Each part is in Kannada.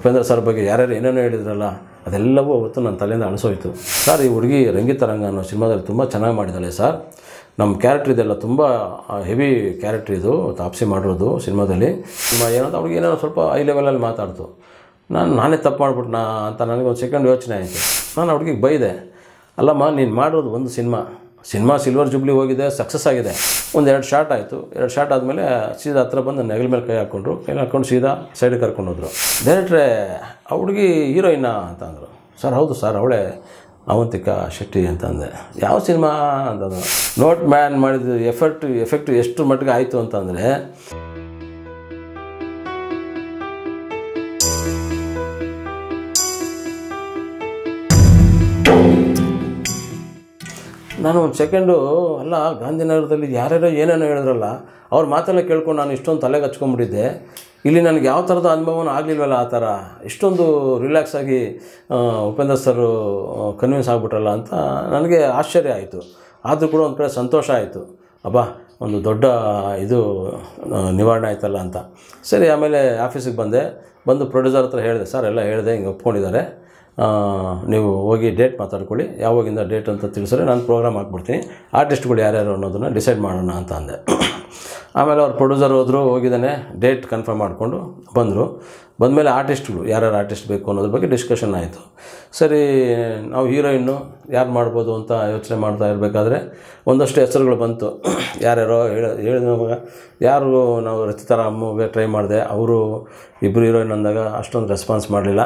ಉಪೇಂದ್ರ ಸರ್ ಬಗ್ಗೆ ಯಾರ್ಯಾರು ಏನೇನೋ ಹೇಳಿದ್ರಲ್ಲ ಅದೆಲ್ಲವೂ ಅವತ್ತು ನನ್ನ ತಲೆಯಿಂದ ಅಳಿಸೋಯ್ತು ಸರ್ ಈ ಹುಡುಗಿ ರಂಗಿತರಂಗ ಅನ್ನೋ ಸಿನಿಮಾದಲ್ಲಿ ತುಂಬ ಚೆನ್ನಾಗಿ ಮಾಡಿದ್ದಾಳೆ ಸರ್ ನಮ್ಮ ಕ್ಯಾರೆಕ್ಟ್ರ್ ಇದೆಲ್ಲ ತುಂಬ ಹೆವಿ ಕ್ಯಾರೆಕ್ಟ್ರ್ ಇದು ತಾಪ್ಸಿ ಮಾಡಿರೋದು ಸಿನಿಮಾದಲ್ಲಿ ಸಿನಿಮಾ ಏನಂತ ಅವ್ರಿಗೆ ಏನೋ ಸ್ವಲ್ಪ ಹೈ ಲೆವೆಲಲ್ಲಿ ಮಾತಾಡ್ತು ನಾನು ನಾನೇ ತಪ್ಪು ಮಾಡ್ಬಿಟ್ನಾ ಅಂತ ನನಗೆ ಒಂದು ಸೆಕೆಂಡ್ ಯೋಚನೆ ಆಯಿತು ನಾನು ಹುಡುಗಿಗೆ ಬೈದೆ ಅಲ್ಲಮ್ಮ ನೀನು ಮಾಡೋದು ಒಂದು ಸಿನಿಮಾ ಸಿನಿಮಾ ಸಿಲ್ವರ್ ಜುಬ್ಲಿ ಹೋಗಿದೆ ಸಕ್ಸಸ್ ಆಗಿದೆ ಒಂದು ಎರಡು ಶಾರ್ಟ್ ಆಯಿತು ಎರಡು ಶಾರ್ಟ್ ಆದಮೇಲೆ ಸೀದಾ ಹತ್ರ ಬಂದು ನೆಗಲ ಮೇಲೆ ಕೈ ಹಾಕ್ಕೊಂಡ್ರು ಕೈ ಹಾಕ್ಕೊಂಡು ಸೀದಾ ಸೈಡಿಗೆ ಕರ್ಕೊಂಡು ಹೋದ್ರು ಡೈರೆಕ್ಟ್ರೇ ಆ ಹುಡುಗಿ ಹೀರೋಯಿನ್ನ ಅಂತ ಅಂದರು ಸರ್ ಹೌದು ಸರ್ ಅವಳೇ ಅವಂತಿಕಾ ಶೆಟ್ಟಿ ಅಂತಂದೆ ಯಾವ ಸಿನಿಮಾ ಅಂತಂದ್ರು ನೋಟ್ ಮ್ಯಾನ್ ಮಾಡಿದ ಎಫೆಕ್ಟ್ ಎಫೆಕ್ಟ್ ಎಷ್ಟು ಮಟ್ಟಿಗೆ ಆಯಿತು ಅಂತಂದರೆ ನಾನು ಒಂದು ಸೆಕೆಂಡು ಅಲ್ಲ ಗಾಂಧಿನಗರದಲ್ಲಿ ಯಾರ್ಯಾರೋ ಏನೇನೋ ಹೇಳಿದ್ರಲ್ಲ ಅವ್ರ ಮಾತೆಲ್ಲ ಕೇಳ್ಕೊಂಡು ನಾನು ಇಷ್ಟೊಂದು ತಲೆಗೆ ಹಚ್ಕೊಂಡ್ಬಿಟ್ಟಿದ್ದೆ ಇಲ್ಲಿ ನನಗೆ ಯಾವ ಥರದ ಅನುಭವನೂ ಆಗಲಿಲ್ವಲ್ಲ ಆ ಥರ ಇಷ್ಟೊಂದು ರಿಲ್ಯಾಕ್ಸ್ ಆಗಿ ಆ, ಉಪೇಂದ್ರ ಸರ್ ಕನ್ವಿನ್ಸ್ ಆಗಿಬಿಟ್ರಲ್ಲ ಅಂತ ನನಗೆ ಆಶ್ಚರ್ಯ ಆಯಿತು ಆದರೂ ಕೂಡ ಒಂದು ಕಡೆ ಸಂತೋಷ ಆಯಿತು ಅಬ್ಬಾ ಒಂದು ದೊಡ್ಡ ಇದು ಆ, ನಿವಾರಣೆ ಆಯ್ತಲ್ಲ ಅಂತ ಸರಿ ಆಮೇಲೆ ಆಫೀಸಿಗೆ ಬಂದೆ ಬಂದು ಪ್ರೊಡ್ಯೂಸರ್ ಹತ್ರ ಹೇಳಿದೆ ಸರ್ ಎಲ್ಲ ಹೇಳಿದೆ ಹಿಂಗೆ ಒಪ್ಕೊಂಡಿದ್ದಾರೆ ಆ, ನೀವು ಹೋಗಿ ಡೇಟ್ ಮಾತಾಡ್ಕೊಳ್ಳಿ ಯಾವಾಗಿಂದ ಡೇಟ್ ಅಂತ ತಿಳಿಸಿದ್ರೆ ನಾನು ಪ್ರೋಗ್ರಾಮ್ ಹಾಕ್ಬಿಡ್ತೀನಿ ಆರ್ಟಿಸ್ಟ್ಗಳು ಯಾರ್ಯಾರು ಅನ್ನೋದನ್ನು ಡಿಸೈಡ್ ಮಾಡೋಣ ಅಂತ ಅಂದೆ ಆಮೇಲೆ ಅವ್ರು ಪ್ರೊಡ್ಯೂಸರ್ ಹೋದರು ಹೋಗಿದ್ದಾನೆ ಡೇಟ್ ಕನ್ಫರ್ಮ್ ಮಾಡಿಕೊಂಡು ಬಂದರು ಬಂದಮೇಲೆ ಆರ್ಟಿಸ್ಟ್ಗಳು ಯಾರ್ಯಾರು ಆರ್ಟಿಸ್ಟ್ ಬೇಕು ಅನ್ನೋದ್ರ ಬಗ್ಗೆ ಡಿಸ್ಕಷನ್ ಆಯಿತು ಸರಿ ನಾವು ಹೀರೋಯಿನ್ನು ಯಾರು ಮಾಡ್ಬೋದು ಅಂತ ಯೋಚನೆ ಮಾಡ್ತಾ ಇರಬೇಕಾದ್ರೆ ಒಂದಷ್ಟು ಹೆಸರುಗಳು ಬಂತು ಯಾರ್ಯಾರೋ ಹೇಳಿ ಹೇಳಿದ ಯಾರು ನಾವು ರಚಿತಾರಾಮ್ಗೆ ಟ್ರೈ ಮಾಡಿದೆ ಅವರು ಇಬ್ಬರು ಹೀರೋಯಿನ್ ಅಂದಾಗ ಅಷ್ಟೊಂದು ರೆಸ್ಪಾನ್ಸ್ ಮಾಡಲಿಲ್ಲ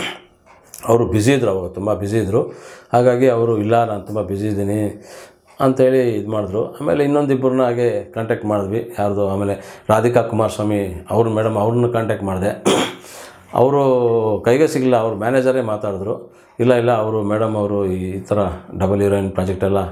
ಅವರು ಬ್ಯುಸಿ ಇದ್ರು ಅವರು ತುಂಬ ಬ್ಯುಸಿ ಇದ್ದರು ಹಾಗಾಗಿ ಅವರು ಇಲ್ಲ ನಾನು ತುಂಬ ಬ್ಯುಸಿ ಇದ್ದೀನಿ ಅಂತೇಳಿ ಇದು ಮಾಡಿದ್ರು ಆಮೇಲೆ ಇನ್ನೊಂದಿಬ್ಬರನ್ನ ಹಾಗೆ ಕಾಂಟ್ಯಾಕ್ಟ್ ಮಾಡಿದ್ವಿ ಯಾರ್ದು ಆಮೇಲೆ ರಾಧಿಕಾ ಕುಮಾರಸ್ವಾಮಿ ಅವ್ರ ಮೇಡಮ್ ಅವ್ರನ್ನ ಕಾಂಟ್ಯಾಕ್ಟ್ ಮಾಡಿದೆ ಅವರು ಕೈಗೆ ಸಿಗಲಿಲ್ಲ ಅವ್ರ ಮ್ಯಾನೇಜರೇ ಮಾತಾಡಿದ್ರು ಇಲ್ಲ ಇಲ್ಲ ಅವರು ಮೇಡಮ್ ಅವರು ಈ ಥರ ಡಬಲ್ ಹೀರೋಯಿನ್ ಪ್ರಾಜೆಕ್ಟ್ ಎಲ್ಲ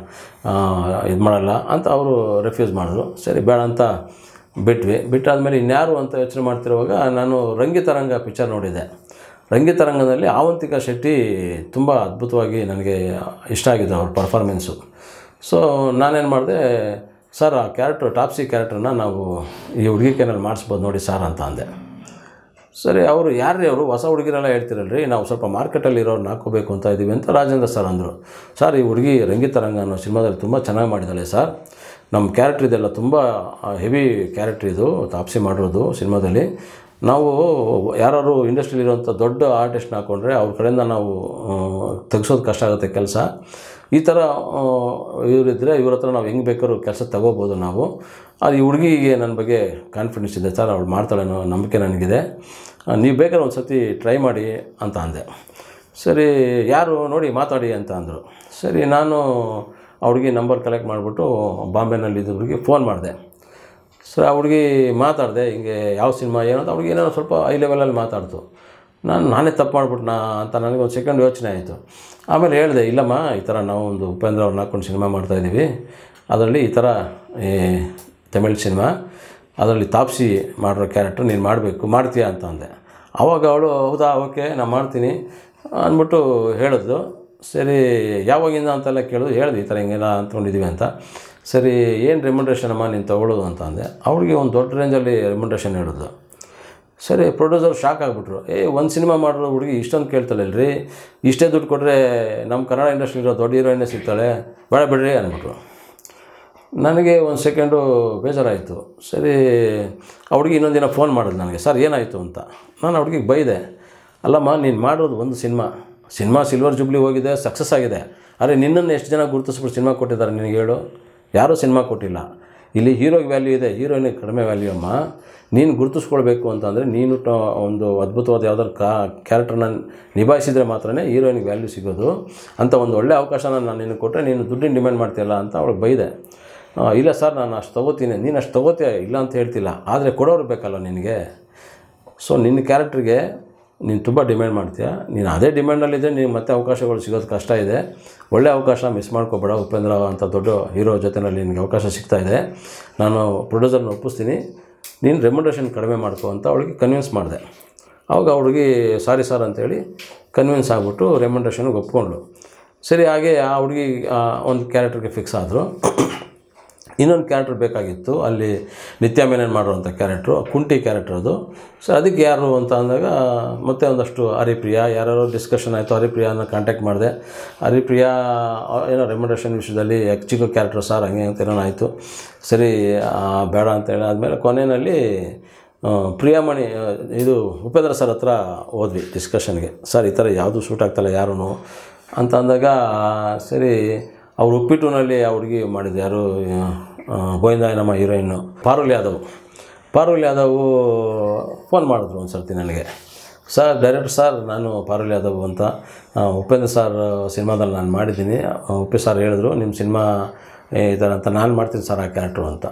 ಇದು ಮಾಡಲ್ಲ ಅಂತ ಅವರು ರೆಫ್ಯೂಸ್ ಮಾಡಿದ್ರು ಸರಿ ಬೇಡ ಅಂತ ಬಿಟ್ವಿ ಬಿಟ್ಟಾದಮೇಲೆ ಇನ್ಯಾರು ಅಂತ ಯೋಚನೆ ಮಾಡ್ತಿರುವಾಗ ನಾನು ರಂಗಿತರಂಗ ಪಿಕ್ಚರ್ ನೋಡಿದೆ ರಂಗಿತರಂಗದಲ್ಲಿ ಆವಂತಿಕಾ ಶೆಟ್ಟಿ ತುಂಬ ಅದ್ಭುತವಾಗಿ ನನಗೆ ಇಷ್ಟ ಆಗಿದೆ ಅವ್ರ ಪರ್ಫಾರ್ಮೆನ್ಸು ಸೊ ನಾನೇನು ಮಾಡಿದೆ ಸರ್ ಆ ಕ್ಯಾರೆಕ್ಟ್ರ್ ಟಾಪ್ಸಿ ಕ್ಯಾರೆಕ್ಟ್ರನ್ನ ನಾವು ಈ ಹುಡುಗಿ ಕೈನಲ್ಲಿ ಮಾಡಿಸ್ಬೋದು ನೋಡಿ ಸರ್ ಅಂತ ಅಂದೆ ಸರಿ ಅವರು ಯಾರ್ರೀ ಅವರು ಹೊಸ ಹುಡುಗಿರೆಲ್ಲ ಹೇಳ್ತಿರಲ್ರಿ ನಾವು ಸ್ವಲ್ಪ ಮಾರ್ಕೆಟಲ್ಲಿ ಇರೋರ್ನ ಹಾಕೋಬೇಕು ಅಂತ ಇದ್ದೀವಿ ಅಂತ ರಾಜೇಂದ್ರ ಸರ್ ಅಂದರು ಸರ್ ಈ ಹುಡುಗಿ ರಂಗಿತರಂಗ ಅನ್ನೋ ಸಿನಿಮಾದಲ್ಲಿ ತುಂಬ ಚೆನ್ನಾಗಿ ಮಾಡಿದ್ದಾಳೆ ಸರ್ ನಮ್ಮ ಕ್ಯಾರೆಕ್ಟ್ರ್ ಇದೆಲ್ಲ ತುಂಬ ಹೆವಿ ಕ್ಯಾರೆಕ್ಟ್ರ್ ಇದು ತಾಪ್ಸಿ ಮಾಡಿರೋದು ಸಿನಿಮಾದಲ್ಲಿ ನಾವು ಯಾರು ಇಂಡಸ್ಟ್ರಿಲಿರುವಂಥ ದೊಡ್ಡ ಆರ್ಟಿಸ್ಟ್ನ ಹಾಕ್ಕೊಂಡ್ರೆ ಅವ್ರ ಕಡೆಯಿಂದ ನಾವು ತೆಗ್ಸೋದು ಕಷ್ಟ ಆಗುತ್ತೆ ಕೆಲಸ ಈ ಥರ ಇವರಿದ್ದರೆ ಇವ್ರ ಹತ್ರ ನಾವು ಹೆಂಗೆ ಬೇಕಾದ್ರೂ ಕೆಲಸ ತಗೋಬೋದು ನಾವು ಅದು ಈ ಹುಡುಗಿಗೆ ನನ್ನ ಬಗ್ಗೆ ಕಾನ್ಫಿಡೆನ್ಸ್ ಇದೆ ಸರ್ ಅವಳು ಮಾಡ್ತಾಳೆ ಅನ್ನೋ ನಂಬಿಕೆ ನನಗಿದೆ ನೀವು ಬೇಕಾದ್ರೆ ಒಂದು ಸತಿ ಟ್ರೈ ಮಾಡಿ ಅಂತ ಅಂದೆ ಸರಿ ಯಾರು ನೋಡಿ ಮಾತಾಡಿ ಅಂತ ಅಂದರು ಸರಿ ನಾನು ಆ ಹುಡುಗಿ ನಂಬರ್ ಕಲೆಕ್ಟ್ ಮಾಡಿಬಿಟ್ಟು ಬಾಂಬೆನಲ್ಲಿದ್ದ ಹುಡುಗಿ ಫೋನ್ ಮಾಡಿದೆ ಸೊ ಆ ಹುಡುಗಿ ಮಾತಾಡಿದೆ ಹಿಂಗೆ ಯಾವ ಸಿನಿಮಾ ಏನೋ ಅಂತ ಹುಡುಗಿ ಏನೋ ಸ್ವಲ್ಪ ಹೈ ಲೆವೆಲಲ್ಲಿ ಮಾತಾಡ್ತು ನಾನು ನಾನೇ ತಪ್ಪು ಮಾಡ್ಬಿಟ್ನಾ ಅಂತ ನನಗೆ ಒಂದು ಸೆಕೆಂಡ್ ಯೋಚನೆ ಆಯಿತು ಆಮೇಲೆ ಹೇಳಿದೆ ಇಲ್ಲಮ್ಮ ಈ ಥರ ನಾವು ಒಂದು ಉಪೇಂದ್ರ ಅವ್ರನ್ನ ಹಾಕ್ಕೊಂಡು ಸಿನಿಮಾ ಮಾಡ್ತಾಯಿದ್ದೀವಿ ಅದರಲ್ಲಿ ಈ ಥರ ಈ ತಮಿಳ್ ಸಿನಿಮಾ ಅದರಲ್ಲಿ ತಾಪ್ಸಿ ಮಾಡಿರೋ ಕ್ಯಾರೆಕ್ಟರ್ ನೀನು ಮಾಡಬೇಕು ಮಾಡ್ತೀಯಾ ಅಂತ ಅಂದೆ ಆವಾಗ ಅವಳು ಹೌದಾ ಓಕೆ ನಾನು ಮಾಡ್ತೀನಿ ಅಂದ್ಬಿಟ್ಟು ಹೇಳಿದ್ಲು ಸರಿ ಯಾವಾಗಿಂದ ಅಂತೆಲ್ಲ ಕೇಳಿದ್ರು ಹೇಳಿದೆ ಈ ಥರ ಹಿಂಗೆಲ್ಲ ಅಂದ್ಕೊಂಡಿದ್ದೀವಿ ಅಂತ ಸರಿ ಏನು ರೆಮ್ಯುನ್ರೇಷನ್ ಅಮ್ಮ ನೀನು ತೊಗೊಳ್ಳೋದು ಅಂತ ಅಂದೆ ಅವಳಿಗೆ ಒಂದು ದೊಡ್ಡ ರೇಂಜಲ್ಲಿ ರೆಮ್ಯುನ್ರೇಷನ್ ಹೇಳಿದ್ಲು ಸರಿ ಪ್ರೊಡ್ಯೂಸರ್ ಶಾಕ್ ಆಗಿಬಿಟ್ರು ಏ ಒಂದು ಸಿನಿಮಾ ಮಾಡಿರೋ ಹುಡುಗಿ ಇಷ್ಟೊಂದು ಕೇಳ್ತಾಳಲ್ರಿ ಇಷ್ಟೇ ದುಡ್ಡು ಕೊಟ್ಟರೆ ನಮ್ಮ ಕನ್ನಡ ಇಂಡಸ್ಟ್ರಿಲಿರೋ ದೊಡ್ಡ ಹೀರೋಯಿನ್ನೇ ಸಿಗ್ತಾಳೆ ಬೇಡ ಬಿಡ್ರಿ ಅಂದ್ಬಿಟ್ರು ನನಗೆ ಒಂದು ಸೆಕೆಂಡು ಬೇಜಾರಾಯಿತು ಸರಿ ಆ ಹುಡುಗಿ ಇನ್ನೊಂದು ದಿನ ಫೋನ್ ಮಾಡಿದ್ಲು ನನಗೆ ಸರ್ ಏನಾಯಿತು ಅಂತ ನಾನು ಆ ಹುಡುಗಿಗೆ ಬೈದೆ ಅಲ್ಲಮ್ಮ ನೀನು ಮಾಡೋದು ಒಂದು ಸಿನಿಮಾ ಸಿನಿಮಾ ಸಿಲ್ವರ್ ಜುಬ್ಲಿ ಹೋಗಿದೆ ಸಕ್ಸಸ್ ಆಗಿದೆ ಆದರೆ ನಿನ್ನನ್ನು ಎಷ್ಟು ಜನ ಗುರುತಿಸ್ಬಿಟ್ಟು ಸಿನಿಮಾ ಕೊಟ್ಟಿದ್ದಾರೆ ನಿನಗೆ ಹೇಳು ಯಾರೂ ಸಿನಿಮಾ ಕೊಟ್ಟಿಲ್ಲ ಇಲ್ಲಿ ಹೀರೋಗೆ ವ್ಯಾಲ್ಯೂ ಇದೆ ಹೀರೋಯಿನಿಗೆ ಕಡಿಮೆ ವ್ಯಾಲ್ಯೂ ಅಮ್ಮ ನೀನು ಗುರುತಿಸ್ಕೊಳ್ಬೇಕು ಅಂತಂದರೆ ನೀನು ಟ ಒಂದು ಅದ್ಭುತವಾದ ಯಾವ್ದಾದ್ರು ಕಾ ಕ್ಯಾರೆಕ್ಟರ್ನ ನಿಭಾಯಿಸಿದರೆ ಮಾತ್ರನೇ ಹೀರೋಯಿನಿಗೆ ವ್ಯಾಲ್ಯೂ ಸಿಗೋದು ಅಂತ ಒಂದು ಒಳ್ಳೆ ಅವಕಾಶನ ನಾನು ನಿನಗೆ ಕೊಟ್ಟರೆ ನೀನು ದುಡ್ಡಿನ ಡಿಮ್ಯಾಂಡ್ ಮಾಡ್ತೀಯಲ್ಲ ಅಂತ ಅವಳಿಗೆ ಬೈದೆ ಆ, ಇಲ್ಲ ಸರ್ ನಾನು ಅಷ್ಟು ತೊಗೋತೀನಿ ನೀನು ಅಷ್ಟು ತೊಗೋತೀಯ ಇಲ್ಲ ಅಂತ ಹೇಳ್ತಿಲ್ಲ ಆದರೆ ಕೊಡೋರು ಬೇಕಲ್ಲ ನಿನಗೆ ಸೊ ನಿನ್ನ ಕ್ಯಾರೆಕ್ಟ್ರಿಗೆ ನೀನು ತುಂಬ ಡಿಮ್ಯಾಂಡ್ ಮಾಡ್ತೀಯ ನೀನು ಅದೇ ಡಿಮ್ಯಾಂಡಲ್ಲಿದ್ದರೆ ನೀನು ಮತ್ತೆ ಅವಕಾಶಗಳು ಸಿಗೋದು ಕಷ್ಟ ಇದೆ ಒಳ್ಳೆ ಅವಕಾಶ ಮಿಸ್ ಮಾಡ್ಕೋಬೇಡ ಉಪೇಂದ್ರ ಅಂತ ದೊಡ್ಡ ಹೀರೋ ಜೊತೆನಲ್ಲಿ ನಿನಗೆ ಅವಕಾಶ ಸಿಗ್ತಾ ಇದೆ ನಾನು ಪ್ರೊಡ್ಯೂಸರ್ನ ಒಪ್ಪಿಸ್ತೀನಿ ನೀನು ರೆಮ್ಯುನರೇಷನ್ ಕಡಿಮೆ ಮಾಡ್ಕೊ ಅಂತ ಅವಳಿಗೆ ಕನ್ವಿನ್ಸ್ ಮಾಡಿದೆ ಆವಾಗ ಆ ಹುಡುಗಿ ಸಾರಿ ಸರ್ ಅಂತೇಳಿ ಕನ್ವಿನ್ಸ್ ಆಗಿಬಿಟ್ಟು ರೆಮ್ಯುನರೇಷನ್ಗೆ ಒಪ್ಕೊಂಡ್ಳು ಸರಿ ಹಾಗೆ ಆ ಹುಡುಗಿ ಆ, ಒಂದು ಕ್ಯಾರೆಕ್ಟರ್ಗೆ ಫಿಕ್ಸ್ ಆದರು ಇನ್ನೊಂದು ಕ್ಯಾರೆಕ್ಟರ್ ಬೇಕಾಗಿತ್ತು ಅಲ್ಲಿ ನಿತ್ಯ ಮೆನನ್ ಮಾಡುವಂಥ ಕ್ಯಾರೆಕ್ಟ್ರು ಕುಂಟಿ ಕ್ಯಾರೆಕ್ಟರ್ ಅದು ಸೊ ಅದಕ್ಕೆ ಯಾರು ಅಂತ ಅಂದಾಗ ಮತ್ತೆ ಒಂದಷ್ಟು ಹರಿಪ್ರಿಯಾ ಯಾರ್ಯಾರೋ ಡಿಸ್ಕಷನ್ ಆಯಿತು ಹರಿಪ್ರಿಯಾನ ಕಾಂಟ್ಯಾಕ್ಟ್ ಮಾಡಿದೆ ಹರಿಪ್ರಿಯಾ ಆ, ಏನೋ ರೆಮ್ಯುನರೇಷನ್ ವಿಷಯದಲ್ಲಿ ಯಾಕೆ ಚಿಕ್ಕ ಕ್ಯಾರೆಕ್ಟರ್ ಸರ್ ಹಂಗೆ ಅಂತ ಏನೋ ಆಯಿತು ಸರಿ ಆ, ಬೇಡ ಅಂತ ಹೇಳಿ ಆದಮೇಲೆ ಕೊನೆಯಲ್ಲಿ ಆ, ಪ್ರಿಯಾಮಣಿ ಆ, ಇದು ಉಪೇಂದ್ರ ಸರ್ ಹತ್ರ ಹೋದ್ವಿ ಡಿಸ್ಕಷನ್ಗೆ ಸರ್ ಈ ಥರ ಯಾವುದು ಸೂಟ್ ಆಗ್ತಾಯಿಲ್ಲ ಯಾರೂ ಅಂತ ಅಂದಾಗ ಸರಿ ಅವ್ರು ಉಪ್ಪಿಟ್ಟುನಲ್ಲಿ ಆ ಹುಡುಗಿ ಮಾಡಿದ್ದು ಯಾರು ಆ, ಗೋವಿಂದಾಯ ನಮ್ಮ ಹೀರೋಯಿನ್ನು ಪಾರುಲ್ ಯಾದವ್ ಪಾರುಲ್ ಯಾದವ್ ಫೋನ್ ಮಾಡಿದ್ರು ಒಂದು ಸರ್ತಿ ನನಗೆ ಸರ್ ಡೈರೆಕ್ಟರ್ ಸರ್ ನಾನು ಪಾರುಲ್ ಯಾದವ್ ಅಂತ ಆ, ಉಪೇಂದ್ರ ಸರ್ ಸಿನಿಮಾದಲ್ಲಿ ನಾನು ಮಾಡಿದ್ದೀನಿ ಆ, ಉಪ್ಪಿ ಸರ್ ಹೇಳಿದ್ರು ನಿಮ್ಮ ಸಿನಿಮಾ ಈ ಥರ ಅಂತ ನಾನು ಮಾಡ್ತೀನಿ ಸರ್ ಆ ಕ್ಯಾರೆಕ್ಟ್ರು ಅಂತ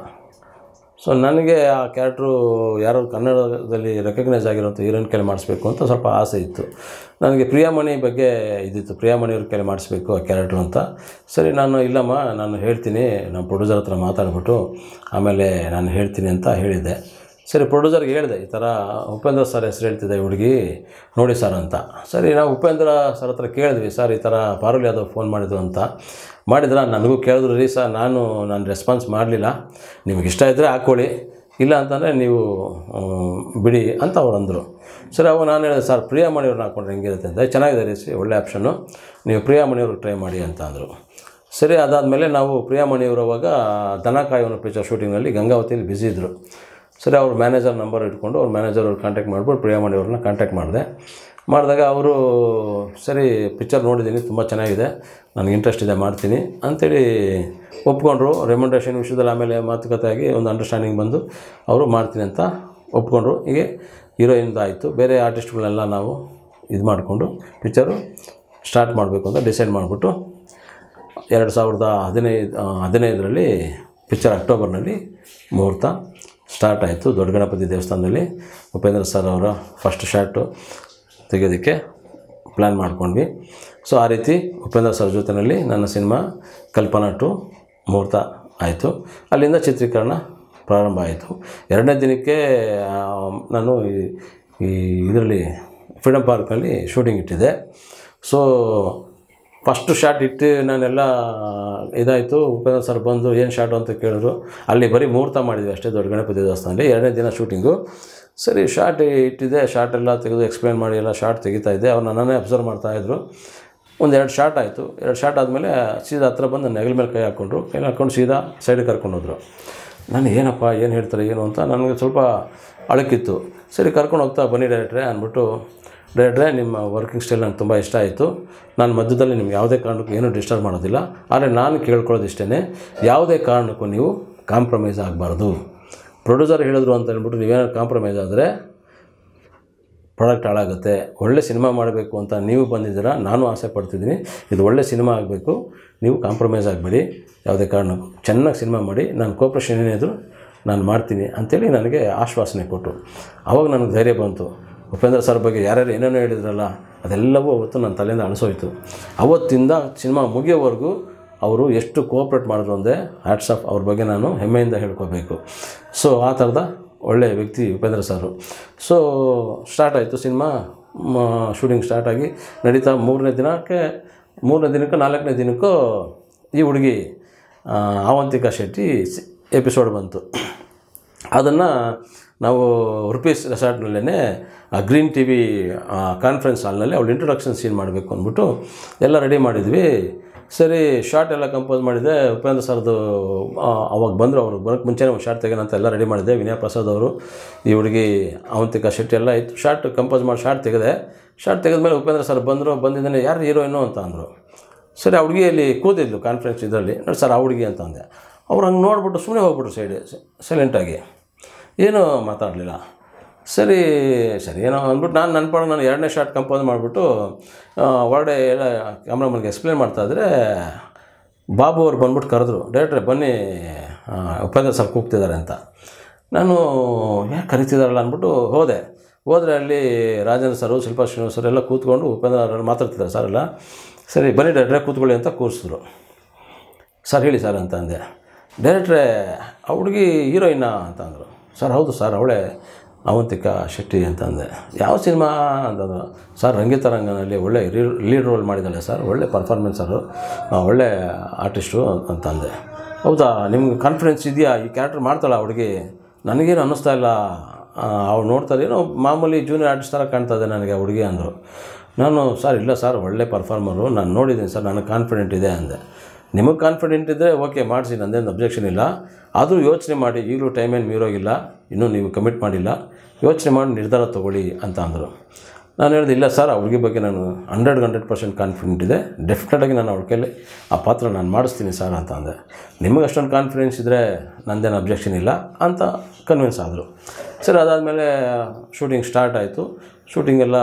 ಸೊ ನನಗೆ ಆ ಕ್ಯಾರೆಕ್ಟ್ರು ಯಾರೋ ಕನ್ನಡದಲ್ಲಿ ರೆಕಗ್ನೈಸ್ ಆಗಿರೋಂಥ ಹೀರೋಯಿನ್ ಕೈಲಿ ಮಾಡಿಸ್ಬೇಕು ಅಂತ ಸ್ವಲ್ಪ ಆಸೆ ಇತ್ತು ನನಗೆ ಪ್ರಿಯಾಮಣಿ ಬಗ್ಗೆ ಇದಿತ್ತು ಪ್ರಿಯಾಮಣಿ ಅವ್ರ ಕೈಲಿ ಮಾಡಿಸ್ಬೇಕು ಆ ಕ್ಯಾರೆಕ್ಟ್ರು ಅಂತ ಸರಿ ನಾನು ಇಲ್ಲಮ್ಮ ನಾನು ಹೇಳ್ತೀನಿ ನಮ್ಮ ಪ್ರೊಡ್ಯೂಸರ್ ಹತ್ರ ಮಾತಾಡ್ಬಿಟ್ಟು ಆಮೇಲೆ ನಾನು ಹೇಳ್ತೀನಿ ಅಂತ ಹೇಳಿದ್ದೆ ಸರಿ ಪ್ರೊಡ್ಯೂಸರ್ಗೆ ಹೇಳಿದೆ ಈ ಥರ ಉಪೇಂದ್ರ ಸರ್ ಹೆಸರು ಹೇಳ್ತಿದ್ದೆ ಈ ಹುಡುಗಿ ನೋಡಿ ಸರ್ ಅಂತ ಸರಿ ನಾವು ಉಪೇಂದ್ರ ಸರ್ ಹತ್ರ ಕೇಳಿದ್ವಿ ಸರ್ ಈ ಥರ ಪಾರುಲ್ ಯಾದವ್ ಫೋನ್ ಮಾಡಿದ್ರು ಅಂತ ಮಾಡಿದ್ರ ನನಗೂ ಕೇಳಿದ್ರು ರೀ ಸರ್ ನಾನು ನಾನು ರೆಸ್ಪಾನ್ಸ್ ಮಾಡಲಿಲ್ಲ ನಿಮಗೆ ಇಷ್ಟ ಇದ್ದರೆ ಹಾಕ್ಕೊಳ್ಳಿ ಇಲ್ಲ ಅಂತಂದರೆ ನೀವು ಆ, ಬಿಡಿ ಅಂತ ಅವ್ರು ಅಂದರು ಸರಿ ಅವಾಗ ನಾನು ಹೇಳಿದೆ ಸರ್ ಪ್ರಿಯಾಮಣಿಯವ್ರನ್ನ ಹಾಕ್ಕೊಂಡ್ರೆ ಹೆಂಗಿರುತ್ತೆ ಅಂತ ಚೆನ್ನಾಗಿದೆ ರೀ ಸಿ ಒಳ್ಳೆ ಆಪ್ಷನ್ನು ನೀವು ಪ್ರಿಯಾಮಣಿಯವ್ರಿಗೆ ಟ್ರೈ ಮಾಡಿ ಅಂತ ಅಂದರು ಸರಿ ಅದಾದಮೇಲೆ ನಾವು ಪ್ರಿಯಾಮಣಿಯವರು ಅವಾಗ ದನ ಕಾಯೋನ ಪಿಕ್ಚರ್ ಶೂಟಿಂಗಲ್ಲಿ ಗಂಗಾವತಿಯಲ್ಲಿ ಬ್ಯುಸಿ ಇದ್ದರು ಸರಿ ಅವ್ರ ಮ್ಯಾನೇಜರ್ ನಂಬರ್ ಇಟ್ಕೊಂಡು ಅವ್ರ ಮ್ಯಾನೇಜರ್ ಅವ್ರು ಕಾಂಟ್ಯಾಕ್ಟ್ ಮಾಡ್ಬಿಟ್ಟು ಪ್ರಿಯಾಮಣಿ ಅವ್ರನ್ನ ಕಾಂಟ್ಯಾಕ್ಟ್ ಮಾಡಿದೆ ಮಾಡಿದಾಗ ಅವರು ಸರಿ ಪಿಕ್ಚರ್ ನೋಡಿದ್ದೀನಿ ತುಂಬ ಚೆನ್ನಾಗಿದೆ ನನಗೆ ಇಂಟ್ರೆಸ್ಟ್ ಇದೆ ಮಾಡ್ತೀನಿ ಅಂಥೇಳಿ ಒಪ್ಕೊಂಡ್ರು ರೆಮ್ಯುನರೇಷನ್ ವಿಷಯದಲ್ಲಿ ಆಮೇಲೆ ಮಾತುಕತೆ ಆಗಿ ಒಂದು ಅಂಡರ್ಸ್ಟ್ಯಾಂಡಿಂಗ್ ಬಂದು ಅವರು ಮಾಡ್ತೀನಿ ಅಂತ ಒಪ್ಕೊಂಡ್ರು ಹೀಗೆ ಹೀರೋಯಿನ್ದು ಆಯಿತು ಬೇರೆ ಆರ್ಟಿಸ್ಟ್ಗಳನ್ನೆಲ್ಲ ನಾವು ಇದು ಮಾಡಿಕೊಂಡು ಪಿಕ್ಚರು ಸ್ಟಾರ್ಟ್ ಮಾಡಬೇಕು ಅಂತ ಡಿಸೈಡ್ ಮಾಡಿಬಿಟ್ಟು ಎರಡು ಸಾವಿರದ ಹದಿನೈದು ಆ, ಹದಿನೈದರಲ್ಲಿ ಪಿಕ್ಚರ್ ಅಕ್ಟೋಬರ್ನಲ್ಲಿ ಮುಹೂರ್ತ ಸ್ಟಾರ್ಟ್ ಆಯಿತು ದೊಡ್ಡ ಗಣಪತಿ ದೇವಸ್ಥಾನದಲ್ಲಿ ಉಪೇಂದ್ರ ಸರ್ ಅವರ ಫಸ್ಟ್ ಶಾರ್ಟು ತೆಗೆಯೋದಕ್ಕೆ ಪ್ಲ್ಯಾನ್ ಮಾಡ್ಕೊಂಡ್ವಿ ಸೊ ಆ ರೀತಿ ಉಪೇಂದ್ರ ಸರ್ ಜೊತೆಯಲ್ಲಿ ನನ್ನ ಸಿನಿಮಾ ಕಲ್ಪನಾ ಟು ಮುಹೂರ್ತ ಆಯಿತು ಅಲ್ಲಿಂದ ಚಿತ್ರೀಕರಣ ಪ್ರಾರಂಭ ಆಯಿತು ಎರಡನೇ ದಿನಕ್ಕೆ ಆ, ನಾನು ಈ- ಈ ಇದರಲ್ಲಿ ಫ್ರೀಡಮ್ ಪಾರ್ಕ್ನಲ್ಲಿ ಶೂಟಿಂಗ್ ಇಟ್ಟಿದ್ದೆ ಸೊ ಫಸ್ಟ್ ಶಾಟ್ ಇಟ್ಟು ನಾನೆಲ್ಲ ಇದಾಯಿತು ಉಪೇಂದ್ರ ಸರ್ ಬಂದು ಏನು ಶಾಟು ಅಂತ ಕೇಳಿದ್ರು ಅಲ್ಲಿ ಬರೀ ಮುಹೂರ್ತ ಮಾಡಿದ್ವಿ ಅಷ್ಟೇ ದೊಡ್ಡ ಗಣಪತಿ ದೇವಸ್ಥಾನದಲ್ಲಿ ಎರಡನೇ ದಿನ ಶೂಟಿಂಗು ಸರಿ ಶಾರ್ಟ್ ಇಟ್ಟಿದ್ದೆ ಶಾರ್ಟ್ ಎಲ್ಲ ತೆಗೆದು ಎಕ್ಸ್ಪ್ಲೇನ್ ಮಾಡಿ ಎಲ್ಲ ಶಾರ್ಟ್ ತೆಗಿತಾ ಇದ್ದೆ ಅವ್ರು ನನ್ನನ್ನೇ ಅಬ್ಸರ್ವ್ ಮಾಡ್ತಾಯಿದ್ರು ಒಂದು ಎರಡು ಶಾರ್ಟ್ ಆಯಿತು ಎರಡು ಶಾರ್ಟ್ ಆದಮೇಲೆ ಸೀದಾ ಹತ್ರ ಬಂದು ನೆಗಲ ಮೇಲೆ ಕೈ ಹಾಕ್ಕೊಂಡ್ರು ಕೈ ಹಾಕ್ಕೊಂಡು ಸೀದಾ ಸೈಡಿಗೆ ಕರ್ಕೊಂಡು ಹೋದ್ರು ನಾನು ಏನಪ್ಪ ಏನು ಹೇಳ್ತಾರೆ ಏನು ಅಂತ ನನಗೆ ಸ್ವಲ್ಪ ಅಳಕಿತ್ತು ಸರಿ ಕರ್ಕೊಂಡು ಹೋಗ್ತಾ ಬನ್ನಿ ಡೈರೆಕ್ಟ್ರೆ ಅಂದ್ಬಿಟ್ಟು ಡೈರೆಕ್ಟ್ರೆ ನಿಮ್ಮ ವರ್ಕಿಂಗ್ ಸ್ಟೈಲ್ ನಂಗೆ ತುಂಬ ಇಷ್ಟ ಆಯಿತು ನಾನು ಮಧ್ಯದಲ್ಲಿ ನಿಮ್ಗೆ ಯಾವುದೇ ಕಾರಣಕ್ಕೂ ಏನೂ ಡಿಸ್ಟರ್ಬ್ ಮಾಡೋದಿಲ್ಲ ಆದರೆ ನಾನು ಕೇಳ್ಕೊಳ್ಳೋದು ಇಷ್ಟೇ ಯಾವುದೇ ಕಾರಣಕ್ಕೂ ನೀವು ಕಾಂಪ್ರಮೈಸ್ ಆಗಬಾರ್ದು ಪ್ರೊಡ್ಯೂಸರ್ ಹೇಳಿದ್ರು ಅಂತ ಅಂದ್ಬಿಟ್ಟು ನೀವೇನಾದ್ರು ಕಾಂಪ್ರಮೈಸ್ ಆದರೆ ಪ್ರಾಡಕ್ಟ್ ಹಾಳಾಗುತ್ತೆ ಒಳ್ಳೆ ಸಿನಿಮಾ ಮಾಡಬೇಕು ಅಂತ ನೀವು ಬಂದಿದ್ದೀರಾ ನಾನು ಆಸೆ ಪಡ್ತಿದ್ದೀನಿ ಇದು ಒಳ್ಳೆ ಸಿನಿಮಾ ಆಗಬೇಕು ನೀವು ಕಾಂಪ್ರಮೈಸ್ ಆಗಬೇಡಿ ಯಾವುದೇ ಕಾರಣಕ್ಕೂ ಚೆನ್ನಾಗಿ ಸಿನಿಮಾ ಮಾಡಿ ನಾನು ಕೋಪ್ರೇಷನ್ ಏನಿದ್ರು ನಾನು ಮಾಡ್ತೀನಿ ಅಂಥೇಳಿ ನನಗೆ ಆಶ್ವಾಸನೆ ಕೊಟ್ಟರು ಅವಾಗ ನನಗೆ ಧೈರ್ಯ ಬಂತು ಉಪೇಂದ್ರ ಸರ್ ಬಗ್ಗೆ ಯಾರ್ಯಾರು ಏನೇನೋ ಹೇಳಿದ್ರಲ್ಲ ಅದೆಲ್ಲವೂ ಅವತ್ತು ನನ್ನ ತಲೆಯಿಂದ ಅನಿಸೋಯ್ತು ಅವತ್ತಿಂದ ಸಿನಿಮಾ ಮುಗಿಯೋವರೆಗೂ ಅವರು ಎಷ್ಟು ಕೋಆಪ್ರೇಟ್ ಮಾಡಿದ್ರು ಅಂದರೆ ಹ್ಯಾಟ್ಸ್ ಆಫ್ ಅವ್ರ ಬಗ್ಗೆ ನಾನು ಹೆಮ್ಮೆಯಿಂದ ಹೇಳ್ಕೋಬೇಕು ಸೊ ಆ ಥರದ ಒಳ್ಳೆಯ ವ್ಯಕ್ತಿ ಉಪೇಂದ್ರ ಸರು ಸೊ ಸ್ಟಾರ್ಟ್ ಆಯಿತು ಸಿನಿಮಾ ಶೂಟಿಂಗ್ ಸ್ಟಾರ್ಟ್ ಆಗಿ ನಡೀತಾ ಮೂರನೇ ದಿನಕ್ಕೆ ಮೂರನೇ ದಿನಕ್ಕೂ ನಾಲ್ಕನೇ ದಿನಕ್ಕೂ ಈ ಹುಡುಗಿ ಆ, ಅವಂತಿಕಾ ಶೆಟ್ಟಿ ಎಪಿಸೋಡ್ ಬಂತು ಅದನ್ನು ನಾವು ರುಪೀಸ್ ರೆಸಾರ್ಟ್ನಲ್ಲೇ ಗ್ರೀನ್ ಟಿ ವಿ ಕಾನ್ಫರೆನ್ಸ್ ಹಾಲ್ನಲ್ಲಿ ಅವಳು ಇಂಟ್ರೊಡಕ್ಷನ್ ಸೀನ್ ಮಾಡಬೇಕು ಅಂದ್ಬಿಟ್ಟು ಎಲ್ಲ ರೆಡಿ ಮಾಡಿದ್ವಿ ಸರಿ ಶಾರ್ಟ್ ಎಲ್ಲ ಕಂಪೋಸ್ ಮಾಡಿದೆ ಉಪೇಂದ್ರ ಸರ್ದು ಆ, ಅವಾಗ ಬಂದರು ಅವರು ಬರೋಕ್ಕೆ ಮುಂಚೆನೇ ಒಂದು ಶಾರ್ಟ್ ತೆಗೋಣ ಅಂತ ಎಲ್ಲ ರೆಡಿ ಮಾಡಿದೆ ವಿನಯ ಪ್ರಸಾದ್ ಅವರು ಈ ಹುಡುಗಿ ಅವಂತಿಕಾ ಶೆಟ್ಟಿ ಎಲ್ಲ ಇತ್ತು ಶಾರ್ಟ್ ಕಂಪೋಸ್ ಮಾಡಿ ಶಾರ್ಟ್ ತೆಗೆದೆ ಶಾರ್ಟ್ ತೆಗೆದ್ಮೇಲೆ ಉಪೇಂದ್ರ ಸರ್ ಬಂದರು ಬಂದಿದ್ದಾನೆ ಯಾರು ಹೀರೋಯಿನು ಅಂತ ಅಂದರು ಸರಿ ಆ ಹುಡುಗಿ ಅಲ್ಲಿ ಕೂತಿದ್ಲು ಕಾನ್ಫರೆನ್ಸ್ ಇದರಲ್ಲಿ ನೋಡಿ ಸರ್ ಆ ಹುಡುಗಿ ಅಂತ ಅಂದೆ ಅವ್ರು ಹಂಗೆ ನೋಡ್ಬಿಟ್ಟು ಸುಮ್ಮನೆ ಹೋಗ್ಬಿಟ್ರು ಸೈಡ್ ಸೈಲೆಂಟಾಗಿ ಏನೂ ಮಾತಾಡಲಿಲ್ಲ ಸರಿ ಸರಿ ಏನೋ ಅಂದ್ಬಿಟ್ಟು ನಾನು ನನ್ನ ಪಾಡು ನಾನು ಎರಡನೇ ಶಾರ್ಟ್ ಕಂಪೋಸ್ ಮಾಡಿಬಿಟ್ಟು ಹೊರಗಡೆ ಎಲ್ಲ ಕ್ಯಾಮ್ರಾಮನ್ಗೆ ಎಕ್ಸ್ಪ್ಲೇನ್ ಮಾಡ್ತಾಯಿದ್ರೆ ಬಾಬು ಅವ್ರು ಬಂದ್ಬಿಟ್ಟು ಕರೆದ್ರು ಡೈರೆಕ್ಟ್ರೆ ಬನ್ನಿ ಆ, ಉಪೇಂದ್ರ ಸರ್ ಕೂಗ್ತಿದ್ದಾರೆ ಅಂತ ನಾನು ಯಾಕೆ ಕರಿತಿದ್ದಾರಲ್ಲ ಅಂದ್ಬಿಟ್ಟು ಹೋದೆ ಹೋದರೆ ಅಲ್ಲಿ ರಾಜೇಂದ್ರ ಸರು ಶಿಲ್ಪಾ ಶ್ರೀನಿವಾಸ್ ಸರ್ ಎಲ್ಲ ಕೂತ್ಕೊಂಡು ಉಪೇಂದ್ರ ಅವ್ರು ಮಾತಾಡ್ತಿದ್ದಾರೆ ಸರ್ ಎಲ್ಲ ಸರಿ ಬನ್ನಿ ಡೈರೆಕ್ಟ್ರೆ ಕೂತ್ಕೊಳ್ಳಿ ಅಂತ ಕೂರಿಸಿದ್ರು ಸರ್ ಹೇಳಿ ಸರ್ ಅಂತ ಅಂದೆ ಡೈರೆಕ್ಟ್ರೆ ಆ ಹುಡುಗಿ ಹೀರೋಯಿನ್ನ ಅಂತ ಅಂದರು ಸರ್ ಹೌದು ಸರ್ ಅವಳೇ ಅವಂತಿಕಾ ಶೆಟ್ಟಿ ಅಂತ ಅಂದೆ ಯಾವ ಸಿನಿಮಾ ಅಂತಂದ್ರು ಸರ್ ರಂಗಿತರಂಗನಲ್ಲಿ ಒಳ್ಳೆ ಲೀಡ್ ರೋಲ್ ಮಾಡಿದ್ದಾಳೆ ಸರ್ ಒಳ್ಳೆ ಪರ್ಫಾರ್ಮೆನ್ಸರು ಒಳ್ಳೆ ಆರ್ಟಿಸ್ಟು ಅಂತ ಅಂದೆ ಹೌದಾ ನಿಮ್ಗೆ ಕಾನ್ಫಿಡೆನ್ಸ್ ಇದೆಯಾ ಈ ಕ್ಯಾರೆಕ್ಟರ್ ಮಾಡ್ತಾಳ ಆ ಹುಡುಗಿ ನನಗೇನು ಅನ್ನಿಸ್ತಾ ಇಲ್ಲ ಅವ್ಳು ನೋಡ್ತಾರೆ ಏನೋ ಮಾಮೂಲಿ ಜೂನಿಯರ್ ಆರ್ಟಿಸ್ಟ್ ಥರ ಕಾಣ್ತಾ ಇದೆ ನನಗೆ ಆ ಹುಡುಗಿ ಅಂದರು ನಾನು ಸರ್ ಇಲ್ಲ ಸರ್ ಒಳ್ಳೆ ಪರ್ಫಾರ್ಮರು ನಾನು ನೋಡಿದ್ದೀನಿ ಸರ್ ನನಗೆ ಕಾನ್ಫಿಡೆಂಟ್ ಇದೆ ಅಂದೆ ನಿಮಗೆ ಕಾನ್ಫಿಡೆಂಟ್ ಇದ್ದರೆ ಓಕೆ ಮಾಡಿಸಿ ನಂದೇನು ಅಬ್ಜೆಕ್ಷನ್ ಇಲ್ಲ ಆದರೂ ಯೋಚನೆ ಮಾಡಿ ಈಗಲೂ ಟೈಮೇನು ಮೀರೋಗಿಲ್ಲ ಇನ್ನೂ ನೀವು ಕಮಿಟ್ ಮಾಡಿಲ್ಲ ಯೋಚನೆ ಮಾಡಿ ನಿರ್ಧಾರ ತೊಗೊಳ್ಳಿ ಅಂತ ಅಂದರು ನಾನು ಹೇಳಿದೆ ಇಲ್ಲ ಸರ್ ಆ ಹುಡುಗಿ ಬಗ್ಗೆ ನಾನು ಹಂಡ್ರೆಡ್ ಹಂಡ್ರೆಡ್ ಪರ್ಸೆಂಟ್ ಕಾನ್ಫಿಡೆಂಟ್ ಇದೆ ಡೆಫಿನೆಟಾಗಿ ನಾನು ಅವ್ಳ ಕೈಲಿ ಆ ಪಾತ್ರ ನಾನು ಮಾಡಿಸ್ತೀನಿ ಸರ್ ಅಂತ ಅಂದೆ ನಿಮಗೆ ಅಷ್ಟೊಂದು ಕಾನ್ಫಿಡೆನ್ಸ್ ಇದ್ದರೆ ನಂದೇನು ಅಬ್ಜೆಕ್ಷನ್ ಇಲ್ಲ ಅಂತ ಕನ್ವಿನ್ಸ್ ಆದರು ಸರಿ ಅದಾದಮೇಲೆ ಶೂಟಿಂಗ್ ಸ್ಟಾರ್ಟ್ ಆಯಿತು ಶೂಟಿಂಗೆಲ್ಲ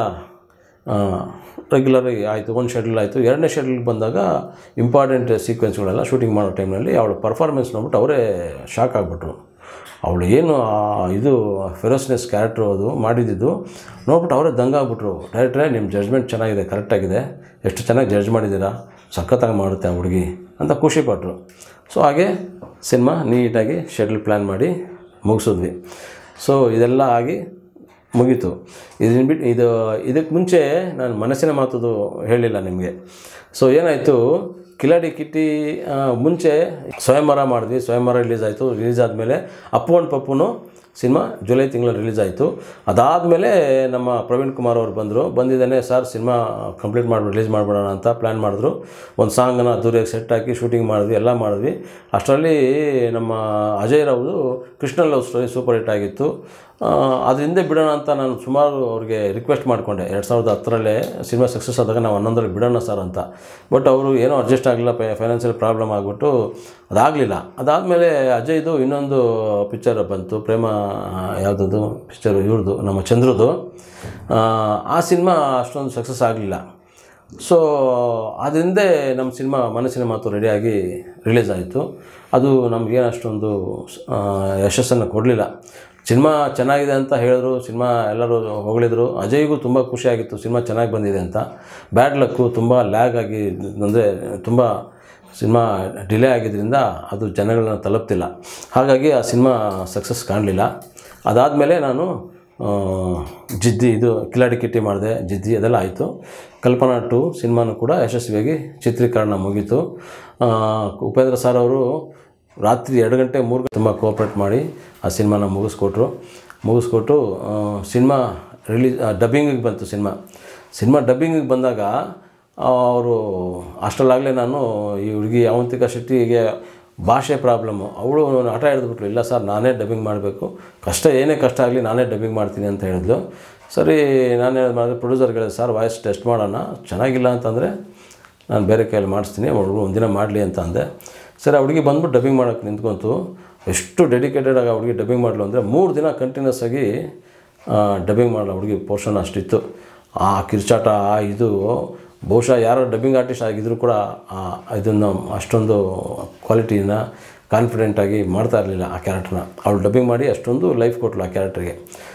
ರೆಗ್ಯುಲರಾಗಿ ಆಯಿತು ಒಂದು ಶೆಡ್ಯೂಲ್ ಆಯಿತು ಎರಡನೇ ಶೆಡ್ಯೂಲ್ಗೆ ಬಂದಾಗ ಇಂಪಾರ್ಟೆಂಟ್ ಸೀಕ್ವೆನ್ಸ್ಗಳೆಲ್ಲ ಶೂಟಿಂಗ್ ಮಾಡೋ ಟೈಮ್ನಲ್ಲಿ ಅವಳ ಪರ್ಫಾರ್ಮೆನ್ಸ್ ನೋಡ್ಬಿಟ್ಟು ಅವರೇ ಶಾಕ್ ಆಗಿಬಿಟ್ರು ಅವಳು ಏನು ಆ ಇದು ಫೆರೋಸ್ನೆಸ್ ಕ್ಯಾರೆಕ್ಟ್ರು ಅದು ಮಾಡಿದ್ದು ನೋಡ್ಬಿಟ್ಟು ಅವರೇ ದಂಗಾಗ್ಬಿಟ್ರು ಡೈರೆಕ್ಟ್ರೇ ನಿಮ್ಮ ಜಡ್ಜ್ಮೆಂಟ್ ಚೆನ್ನಾಗಿದೆ ಕರೆಕ್ಟಾಗಿದೆ ಎಷ್ಟು ಚೆನ್ನಾಗಿ ಜಡ್ಜ್ ಮಾಡಿದ್ದೀರಾ ಸಖತ್ತಾಗಿ ಮಾಡುತ್ತೆ ಆ ಹುಡುಗಿ ಅಂತ ಖುಷಿಪಟ್ಟರು ಸೊ ಹಾಗೆ ಸಿನಿಮಾ ನೀಟಾಗಿ ಶೆಡ್ಯೂಲ್ ಪ್ಲ್ಯಾನ್ ಮಾಡಿ ಮುಗಿಸಿದ್ವಿ ಸೊ ಇದೆಲ್ಲ ಆಗಿ ಮುಗೀತು ಇದನ್ನ ಬಿಟ್ಟು ಇದು ಇದಕ್ಕೆ ಮುಂಚೆ ನಾನು ಮನಸ್ಸಿನ ಮಾತುದು ಹೇಳಿಲ್ಲ ನಿಮಗೆ ಸೊ ಏನಾಯಿತು ಕಿಲಾಡಿ ಕಿಟ್ಟಿ ಆ, ಮುಂಚೆ ಸ್ವಯಂವರ ಮಾಡಿದ್ವಿ ಸ್ವಯಂವರ ರಿಲೀಸ್ ಆಯಿತು ರಿಲೀಸ್ ಆದಮೇಲೆ ಅಪ್ಪು ಅಂಡ್ ಪಪ್ಪುನು ಸಿನಿಮಾ ಜುಲೈ ತಿಂಗಳಲ್ಲಿ ರಿಲೀಸ್ ಆಯಿತು ಅದಾದಮೇಲೆ ನಮ್ಮ ಪ್ರವೀಣ್ ಕುಮಾರ್ ಅವರು ಬಂದರು ಬಂದಿದ್ದಾನೆ ಸರ್ ಸಿನಿಮಾ ಕಂಪ್ಲೀಟ್ ಮಾಡಿ ರಿಲೀಸ್ ಮಾಡಿಬಿಡೋಣ ಅಂತ ಪ್ಲ್ಯಾನ್ ಮಾಡಿದ್ರು ಒಂದು ಸಾಂಗನ್ನು ಅದ್ದೂರಿಯಾಗಿ ಸೆಟ್ ಹಾಕಿ ಶೂಟಿಂಗ್ ಮಾಡಿದ್ವಿ ಎಲ್ಲ ಮಾಡಿದ್ವಿ ಅಷ್ಟರಲ್ಲಿ ನಮ್ಮ ಅಜಯ್ ರಾವ್ದು Krishna love story super hit ಆಗಿತ್ತು ಆ, ಅದ್ರ ಹಿಂದೆ ಬಿಡೋಣ ಅಂತ ನಾನು ಸುಮಾರು ಅವ್ರಿಗೆ ರಿಕ್ವೆಸ್ಟ್ ಮಾಡಿಕೊಂಡೆ ಎರಡು ಸಾವಿರದ ಹತ್ತರಲ್ಲೇ ಸಿನಿಮಾ ಸಕ್ಸಸ್ ಆದಾಗ ನಾವು ಹನ್ನೊಂದರಲ್ಲಿ ಬಿಡೋಣ ಸರ್ ಅಂತ ಬಟ್ ಅವರು ಏನೋ ಅಡ್ಜಸ್ಟ್ ಆಗಲಿಲ್ಲ ಫೈನಾನ್ಷಿಯಲ್ ಪ್ರಾಬ್ಲಮ್ ಆಗಿಬಿಟ್ಟು ಅದಾಗಲಿಲ್ಲ ಅದಾದಮೇಲೆ ಅಜಯ್ದು ಇನ್ನೊಂದು ಪಿಕ್ಚರ್ ಬಂತು ಪ್ರೇಮ ಯಾವುದದು ಪಿಕ್ಚರು ಇವ್ರದ್ದು ನಮ್ಮ ಚಂದ್ರದು ಆ, ಆ ಸಿನಿಮಾ ಅಷ್ಟೊಂದು ಸಕ್ಸಸ್ ಆಗಲಿಲ್ಲ ಸೊ ಅದರಿಂದ ನಮ್ಮ ಸಿನಿಮಾ ಮನಸ್ಸಿನ ಮಾತು ರೆಡಿಯಾಗಿ ರಿಲೀಸ್ ಆಯಿತು ಅದು ನಮಗೇನು ಅಷ್ಟೊಂದು ಆ, ಯಶಸ್ಸನ್ನು ಕೊಡಲಿಲ್ಲ ಸಿನಿಮಾ ಚೆನ್ನಾಗಿದೆ ಅಂತ ಹೇಳಿದ್ರು ಸಿನಿಮಾ ಎಲ್ಲರೂ ಹೊಗಳಿದ್ರು ಅಜಯ್ಗೂ ತುಂಬ ಖುಷಿಯಾಗಿತ್ತು ಸಿನಿಮಾ ಚೆನ್ನಾಗಿ ಬಂದಿದೆ ಅಂತ ಬ್ಯಾಡ್ ಲಕ್ಕು ತುಂಬ ಲ್ಯಾಗ್ ಆಗಿ ಅಂದರೆ ತುಂಬ ಸಿನಿಮಾ ಡಿಲೇ ಆಗಿದ್ದರಿಂದ ಅದು ಜನಗಳನ್ನ ತಲುಪ್ತಿಲ್ಲ ಹಾಗಾಗಿ ಆ ಸಿನಿಮಾ ಸಕ್ಸಸ್ ಕಾಣಲಿಲ್ಲ ಅದಾದಮೇಲೆ ನಾನು ಆ, ಜಿದ್ದಿ ಇದು ಕಿಲಾಡಿ ಕಿಟ್ಟಿ ಮಾಡಿದೆ ಜಿದ್ದಿ ಅದೆಲ್ಲ ಆಯಿತು ಕಲ್ಪನಾ ಟು ಸಿನಿಮಾನು ಕೂಡ ಯಶಸ್ವಿಯಾಗಿ ಚಿತ್ರೀಕರಣ ಮುಗೀತು ಆ, ಉಪೇಂದ್ರ ಸರ್ ಅವರು ರಾತ್ರಿ ಎರಡು ಗಂಟೆ ಮೂರು ಗಂಟೆ ತುಂಬ ಕೋಆಪ್ರೇಟ್ ಮಾಡಿ ಆ ಸಿನಿಮಾನ ಮುಗಿಸ್ಕೊಟ್ರು ಮುಗಿಸ್ಕೊಟ್ಟು ಆ, ಸಿನಿಮಾ ರಿಲೀಸ್ ಡಬ್ಬಿಂಗಿಗೆ ಬಂತು ಸಿನಿಮಾ ಸಿನಿಮಾ ಡಬ್ಬಿಂಗಿಗೆ ಬಂದಾಗ ಅವರು ಅಷ್ಟರಲ್ಲಾಗಲೇ ನಾನು ಈ ಹುಡುಗಿ ಅವಂತಿಕಾ ಶೆಟ್ಟಿಗೆ ಭಾಷೆ ಪ್ರಾಬ್ಲಮ್ಮು ಅವಳು ಹಠ ಹಿಡಿದ್ಬಿಟ್ಲು ಇಲ್ಲ ಸರ್ ನಾನೇ ಡಬ್ಬಿಂಗ್ ಮಾಡಬೇಕು ಕಷ್ಟ ಏನೇ ಕಷ್ಟ ಆಗಲಿ ನಾನೇ ಡಬ್ಬಿಂಗ್ ಮಾಡ್ತೀನಿ ಅಂತ ಹೇಳಿದ್ಲು ಸರಿ ನಾನು ಮಾಡಿದ್ರೆ ಪ್ರೊಡ್ಯೂಸರ್ಗೆ ಹೇಳಿದೆ ಸರ್ ವಾಯ್ಸ್ ಟೆಸ್ಟ್ ಮಾಡೋಣ ಚೆನ್ನಾಗಿಲ್ಲ ಅಂತಂದರೆ ನಾನು ಬೇರೆ ಕೈಯಲ್ಲಿ ಮಾಡಿಸ್ತೀನಿ ಅವಳು ಒಂದಿನ ಮಾಡಲಿ ಅಂತ ಅಂದೆ ಸರಿ ಆ ಹುಡುಗಿ ಬಂದ್ಬಿಟ್ಟು ಡಬ್ಬಿಂಗ್ ಮಾಡೋಕ್ಕೆ ನಿಂತ್ಕೊಂತು ಎಷ್ಟು ಡೆಡಿಕೇಟೆಡ್ ಆಗಿ ಆ ಹುಡುಗಿ ಡಬ್ಬಿಂಗ್ ಮಾಡಲು ಅಂದರೆ ಮೂರು ದಿನ ಕಂಟಿನ್ಯೂಸ್ ಆಗಿ ಡಬ್ಬಿಂಗ್ ಮಾಡಲ್ಲ ಹುಡುಗಿ ಪೋರ್ಷನ್ ಅಷ್ಟಿತ್ತು ಆ ಕಿರ್ಚಾಟ ಆ ಇದು ಬಹುಶಃ ಯಾರೋ ಡಬ್ಬಿಂಗ್ ಆರ್ಟಿಸ್ಟ್ ಆಗಿದ್ರು ಕೂಡ ಆ ಇದನ್ನು ಅಷ್ಟೊಂದು ಕ್ವಾಲಿಟಿನ ಕಾನ್ಫಿಡೆಂಟಾಗಿ ಮಾಡ್ತಾ ಇರಲಿಲ್ಲ ಆ ಕ್ಯಾರೆಕ್ಟ್ರನ್ನ ಅವಳು ಡಬ್ಬಿಂಗ್ ಮಾಡಿ ಅಷ್ಟೊಂದು ಲೈಫ್ ಕೊಟ್ಟಳು ಆ ಕ್ಯಾರೆಕ್ಟ್ರಿಗೆ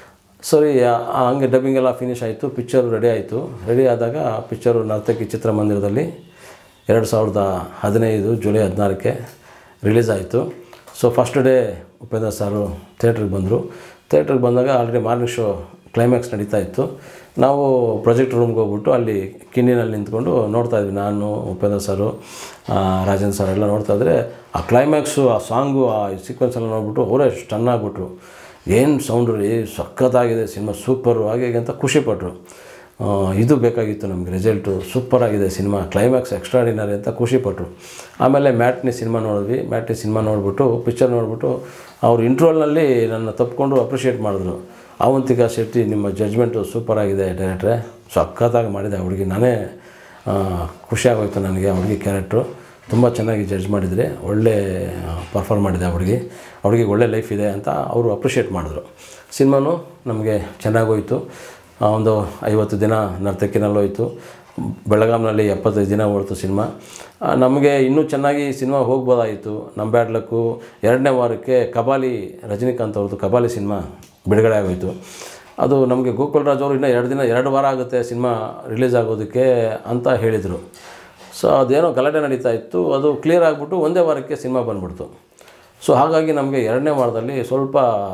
ಸರಿ ಆ- ಆ ಹಂಗೆ ಡಬ್ಬಿಂಗ್ ಎಲ್ಲ ಫಿನಿಶ್ ಆಯಿತು ಪಿಕ್ಚರ್ ರೆಡಿ ಆಯಿತು ರೆಡಿ ಆದಾಗ ಪಿಕ್ಚರು ನರ್ತಕಿ ಚಿತ್ರಮಂದಿರದಲ್ಲಿ ಎರಡು ಸಾವಿರದ ಹದಿನೈದು ಜುಲೈ ಹದಿನಾರಕ್ಕೆ ರಿಲೀಸ್ ಆಯಿತು so first day Upendra sir ಥಿಯೇಟ್ರಿಗೆ ಬಂದರು ಥಿಯೇಟ್ರಿಗೆ ಬಂದಾಗ ಆಲ್ರೆಡಿ ಮಾರ್ನಿಂಗ್ ಶೋ ಕ್ಲೈಮ್ಯಾಕ್ಸ್ ನಡೀತಾ ಇತ್ತು ನಾವು ಪ್ರಾಜೆಕ್ಟ್ ರೂಮ್ಗೆ ಹೋಗ್ಬಿಟ್ಟು ಅಲ್ಲಿ ಕಿನ್ನಿನಲ್ಲಿ ನಿಂತ್ಕೊಂಡು ನೋಡ್ತಾ ಇದ್ವಿ ನಾನು ಉಪೇಂದ್ರ ಸರು ಆ, ರಾಜೇಂದ್ರ ಸರ್ ಎಲ್ಲ ನೋಡ್ತಾ ಇದ್ರೆ ಆ ಕ್ಲೈಮ್ಯಾಕ್ಸು ಆ ಸಾಂಗು ಆ ಸೀಕ್ವೆನ್ಸ್ ಎಲ್ಲ ನೋಡ್ಬಿಟ್ಟು ಅವರೇ ಸ್ಟನ್ ಆಗಿಬಿಟ್ರು ಏನು ಸೌಂಡು ರೀ ಸಖತ್ತಾಗಿದೆ ಸಿನಿಮಾ ಸೂಪರು ಹಾಗೆ ಹೀಗೆ ಅಂತ ಖುಷಿಪಟ್ಟರು ಆ, ಇದು ಬೇಕಾಗಿತ್ತು ನಮಗೆ ರಿಸಲ್ಟು ಸೂಪರ್ ಆಗಿದೆ ಸಿನಿಮಾ ಕ್ಲೈಮ್ಯಾಕ್ಸ್ ಎಕ್ಸ್ಟ್ರಾಡಿನರಿ ಅಂತ ಖುಷಿಪಟ್ಟರು ಆಮೇಲೆ ಮ್ಯಾಟ್ನಿ ಸಿನಿಮಾ ನೋಡಿದ್ವಿ ಮ್ಯಾಟ್ನಿ ಸಿನಿಮಾ ನೋಡಿಬಿಟ್ಟು ಪಿಕ್ಚರ್ ನೋಡಿಬಿಟ್ಟು ಅವ್ರು ಇಂಟ್ರೋಲ್ನಲ್ಲಿ ನನ್ನ ತಪ್ಪಿಕೊಂಡು ಅಪ್ರಿಷಿಯೇಟ್ ಮಾಡಿದ್ರು ಅವಂತಿಕಾ ಶೆಟ್ಟಿ ನಿಮ್ಮ ಜಡ್ಜ್ಮೆಂಟು ಸೂಪರ್ ಆಗಿದೆ ಡೈರೆಕ್ಟ್ರೆ ಸಖತ್ತಾಗಿ ಮಾಡಿದೆ ಆ ಹುಡುಗಿ ನಾನೇ ಆ, ಖುಷಿಯಾಗೋಯ್ತು ನನಗೆ ಆ ಹುಡುಗಿ ಕ್ಯಾರೆಕ್ಟ್ರು ತುಂಬ ಚೆನ್ನಾಗಿ ಜಡ್ಜ್ ಮಾಡಿದರೆ ಒಳ್ಳೆ ಪರ್ಫಾರ್ಮ್ ಮಾಡಿದೆ ಆ ಹುಡುಗಿ ಆ ಹುಡುಗಿಗೆ ಒಳ್ಳೆ ಲೈಫ್ ಇದೆ ಅಂತ ಅವರು ಅಪ್ರಿಷಿಯೇಟ್ ಮಾಡಿದ್ರು ಸಿನಿಮಾನು ನಮಗೆ ಚೆನ್ನಾಗೋಯ್ತು ಆ, ಒಂದು ಐವತ್ತು ದಿನ ನರ್ತಕಿನಲ್ಲಿ ಹೋಯಿತು ಬೆಳಗಾಂನಲ್ಲಿ ಎಪ್ಪತ್ತೈದು ದಿನ ಓಡ್ತು ಸಿನಿಮಾ ಆ, ನಮಗೆ ಇನ್ನೂ ಚೆನ್ನಾಗಿ ಸಿನಿಮಾ ಹೋಗ್ಬೋದಾಯಿತು ನಮ್ಮ ಬ್ಯಾಡ್ಲಕ್ಕು ಎರಡನೇ ವಾರಕ್ಕೆ ಕಬಾಲಿ ರಜನಿಕಾಂತ್ ಅವ್ರದ್ದು ಕಬಾಲಿ ಸಿನಿಮಾ ಬಿಡುಗಡೆ ಆಗೋಯಿತು ಅದು ನಮಗೆ ಗೋಕುಲ್ ರಾಜ್ ಅವರು ಇನ್ನೂ ಎರಡು ದಿನ ಎರಡು ವಾರ ಆಗುತ್ತೆ ಸಿನಿಮಾ ರಿಲೀಸ್ ಆಗೋದಕ್ಕೆ ಅಂತ ಹೇಳಿದರು ಸೊ ಅದೇನೋ ಗಲಾಟೆ ನಡೀತಾ ಇತ್ತು ಅದು ಕ್ಲಿಯರ್ ಆಗಿಬಿಟ್ಟು ಒಂದೇ ವಾರಕ್ಕೆ ಸಿನಿಮಾ ಬಂದ್ಬಿಡ್ತು ಸೊ ಹಾಗಾಗಿ ನಮಗೆ ಎರಡನೇ ವಾರದಲ್ಲಿ ಸ್ವಲ್ಪ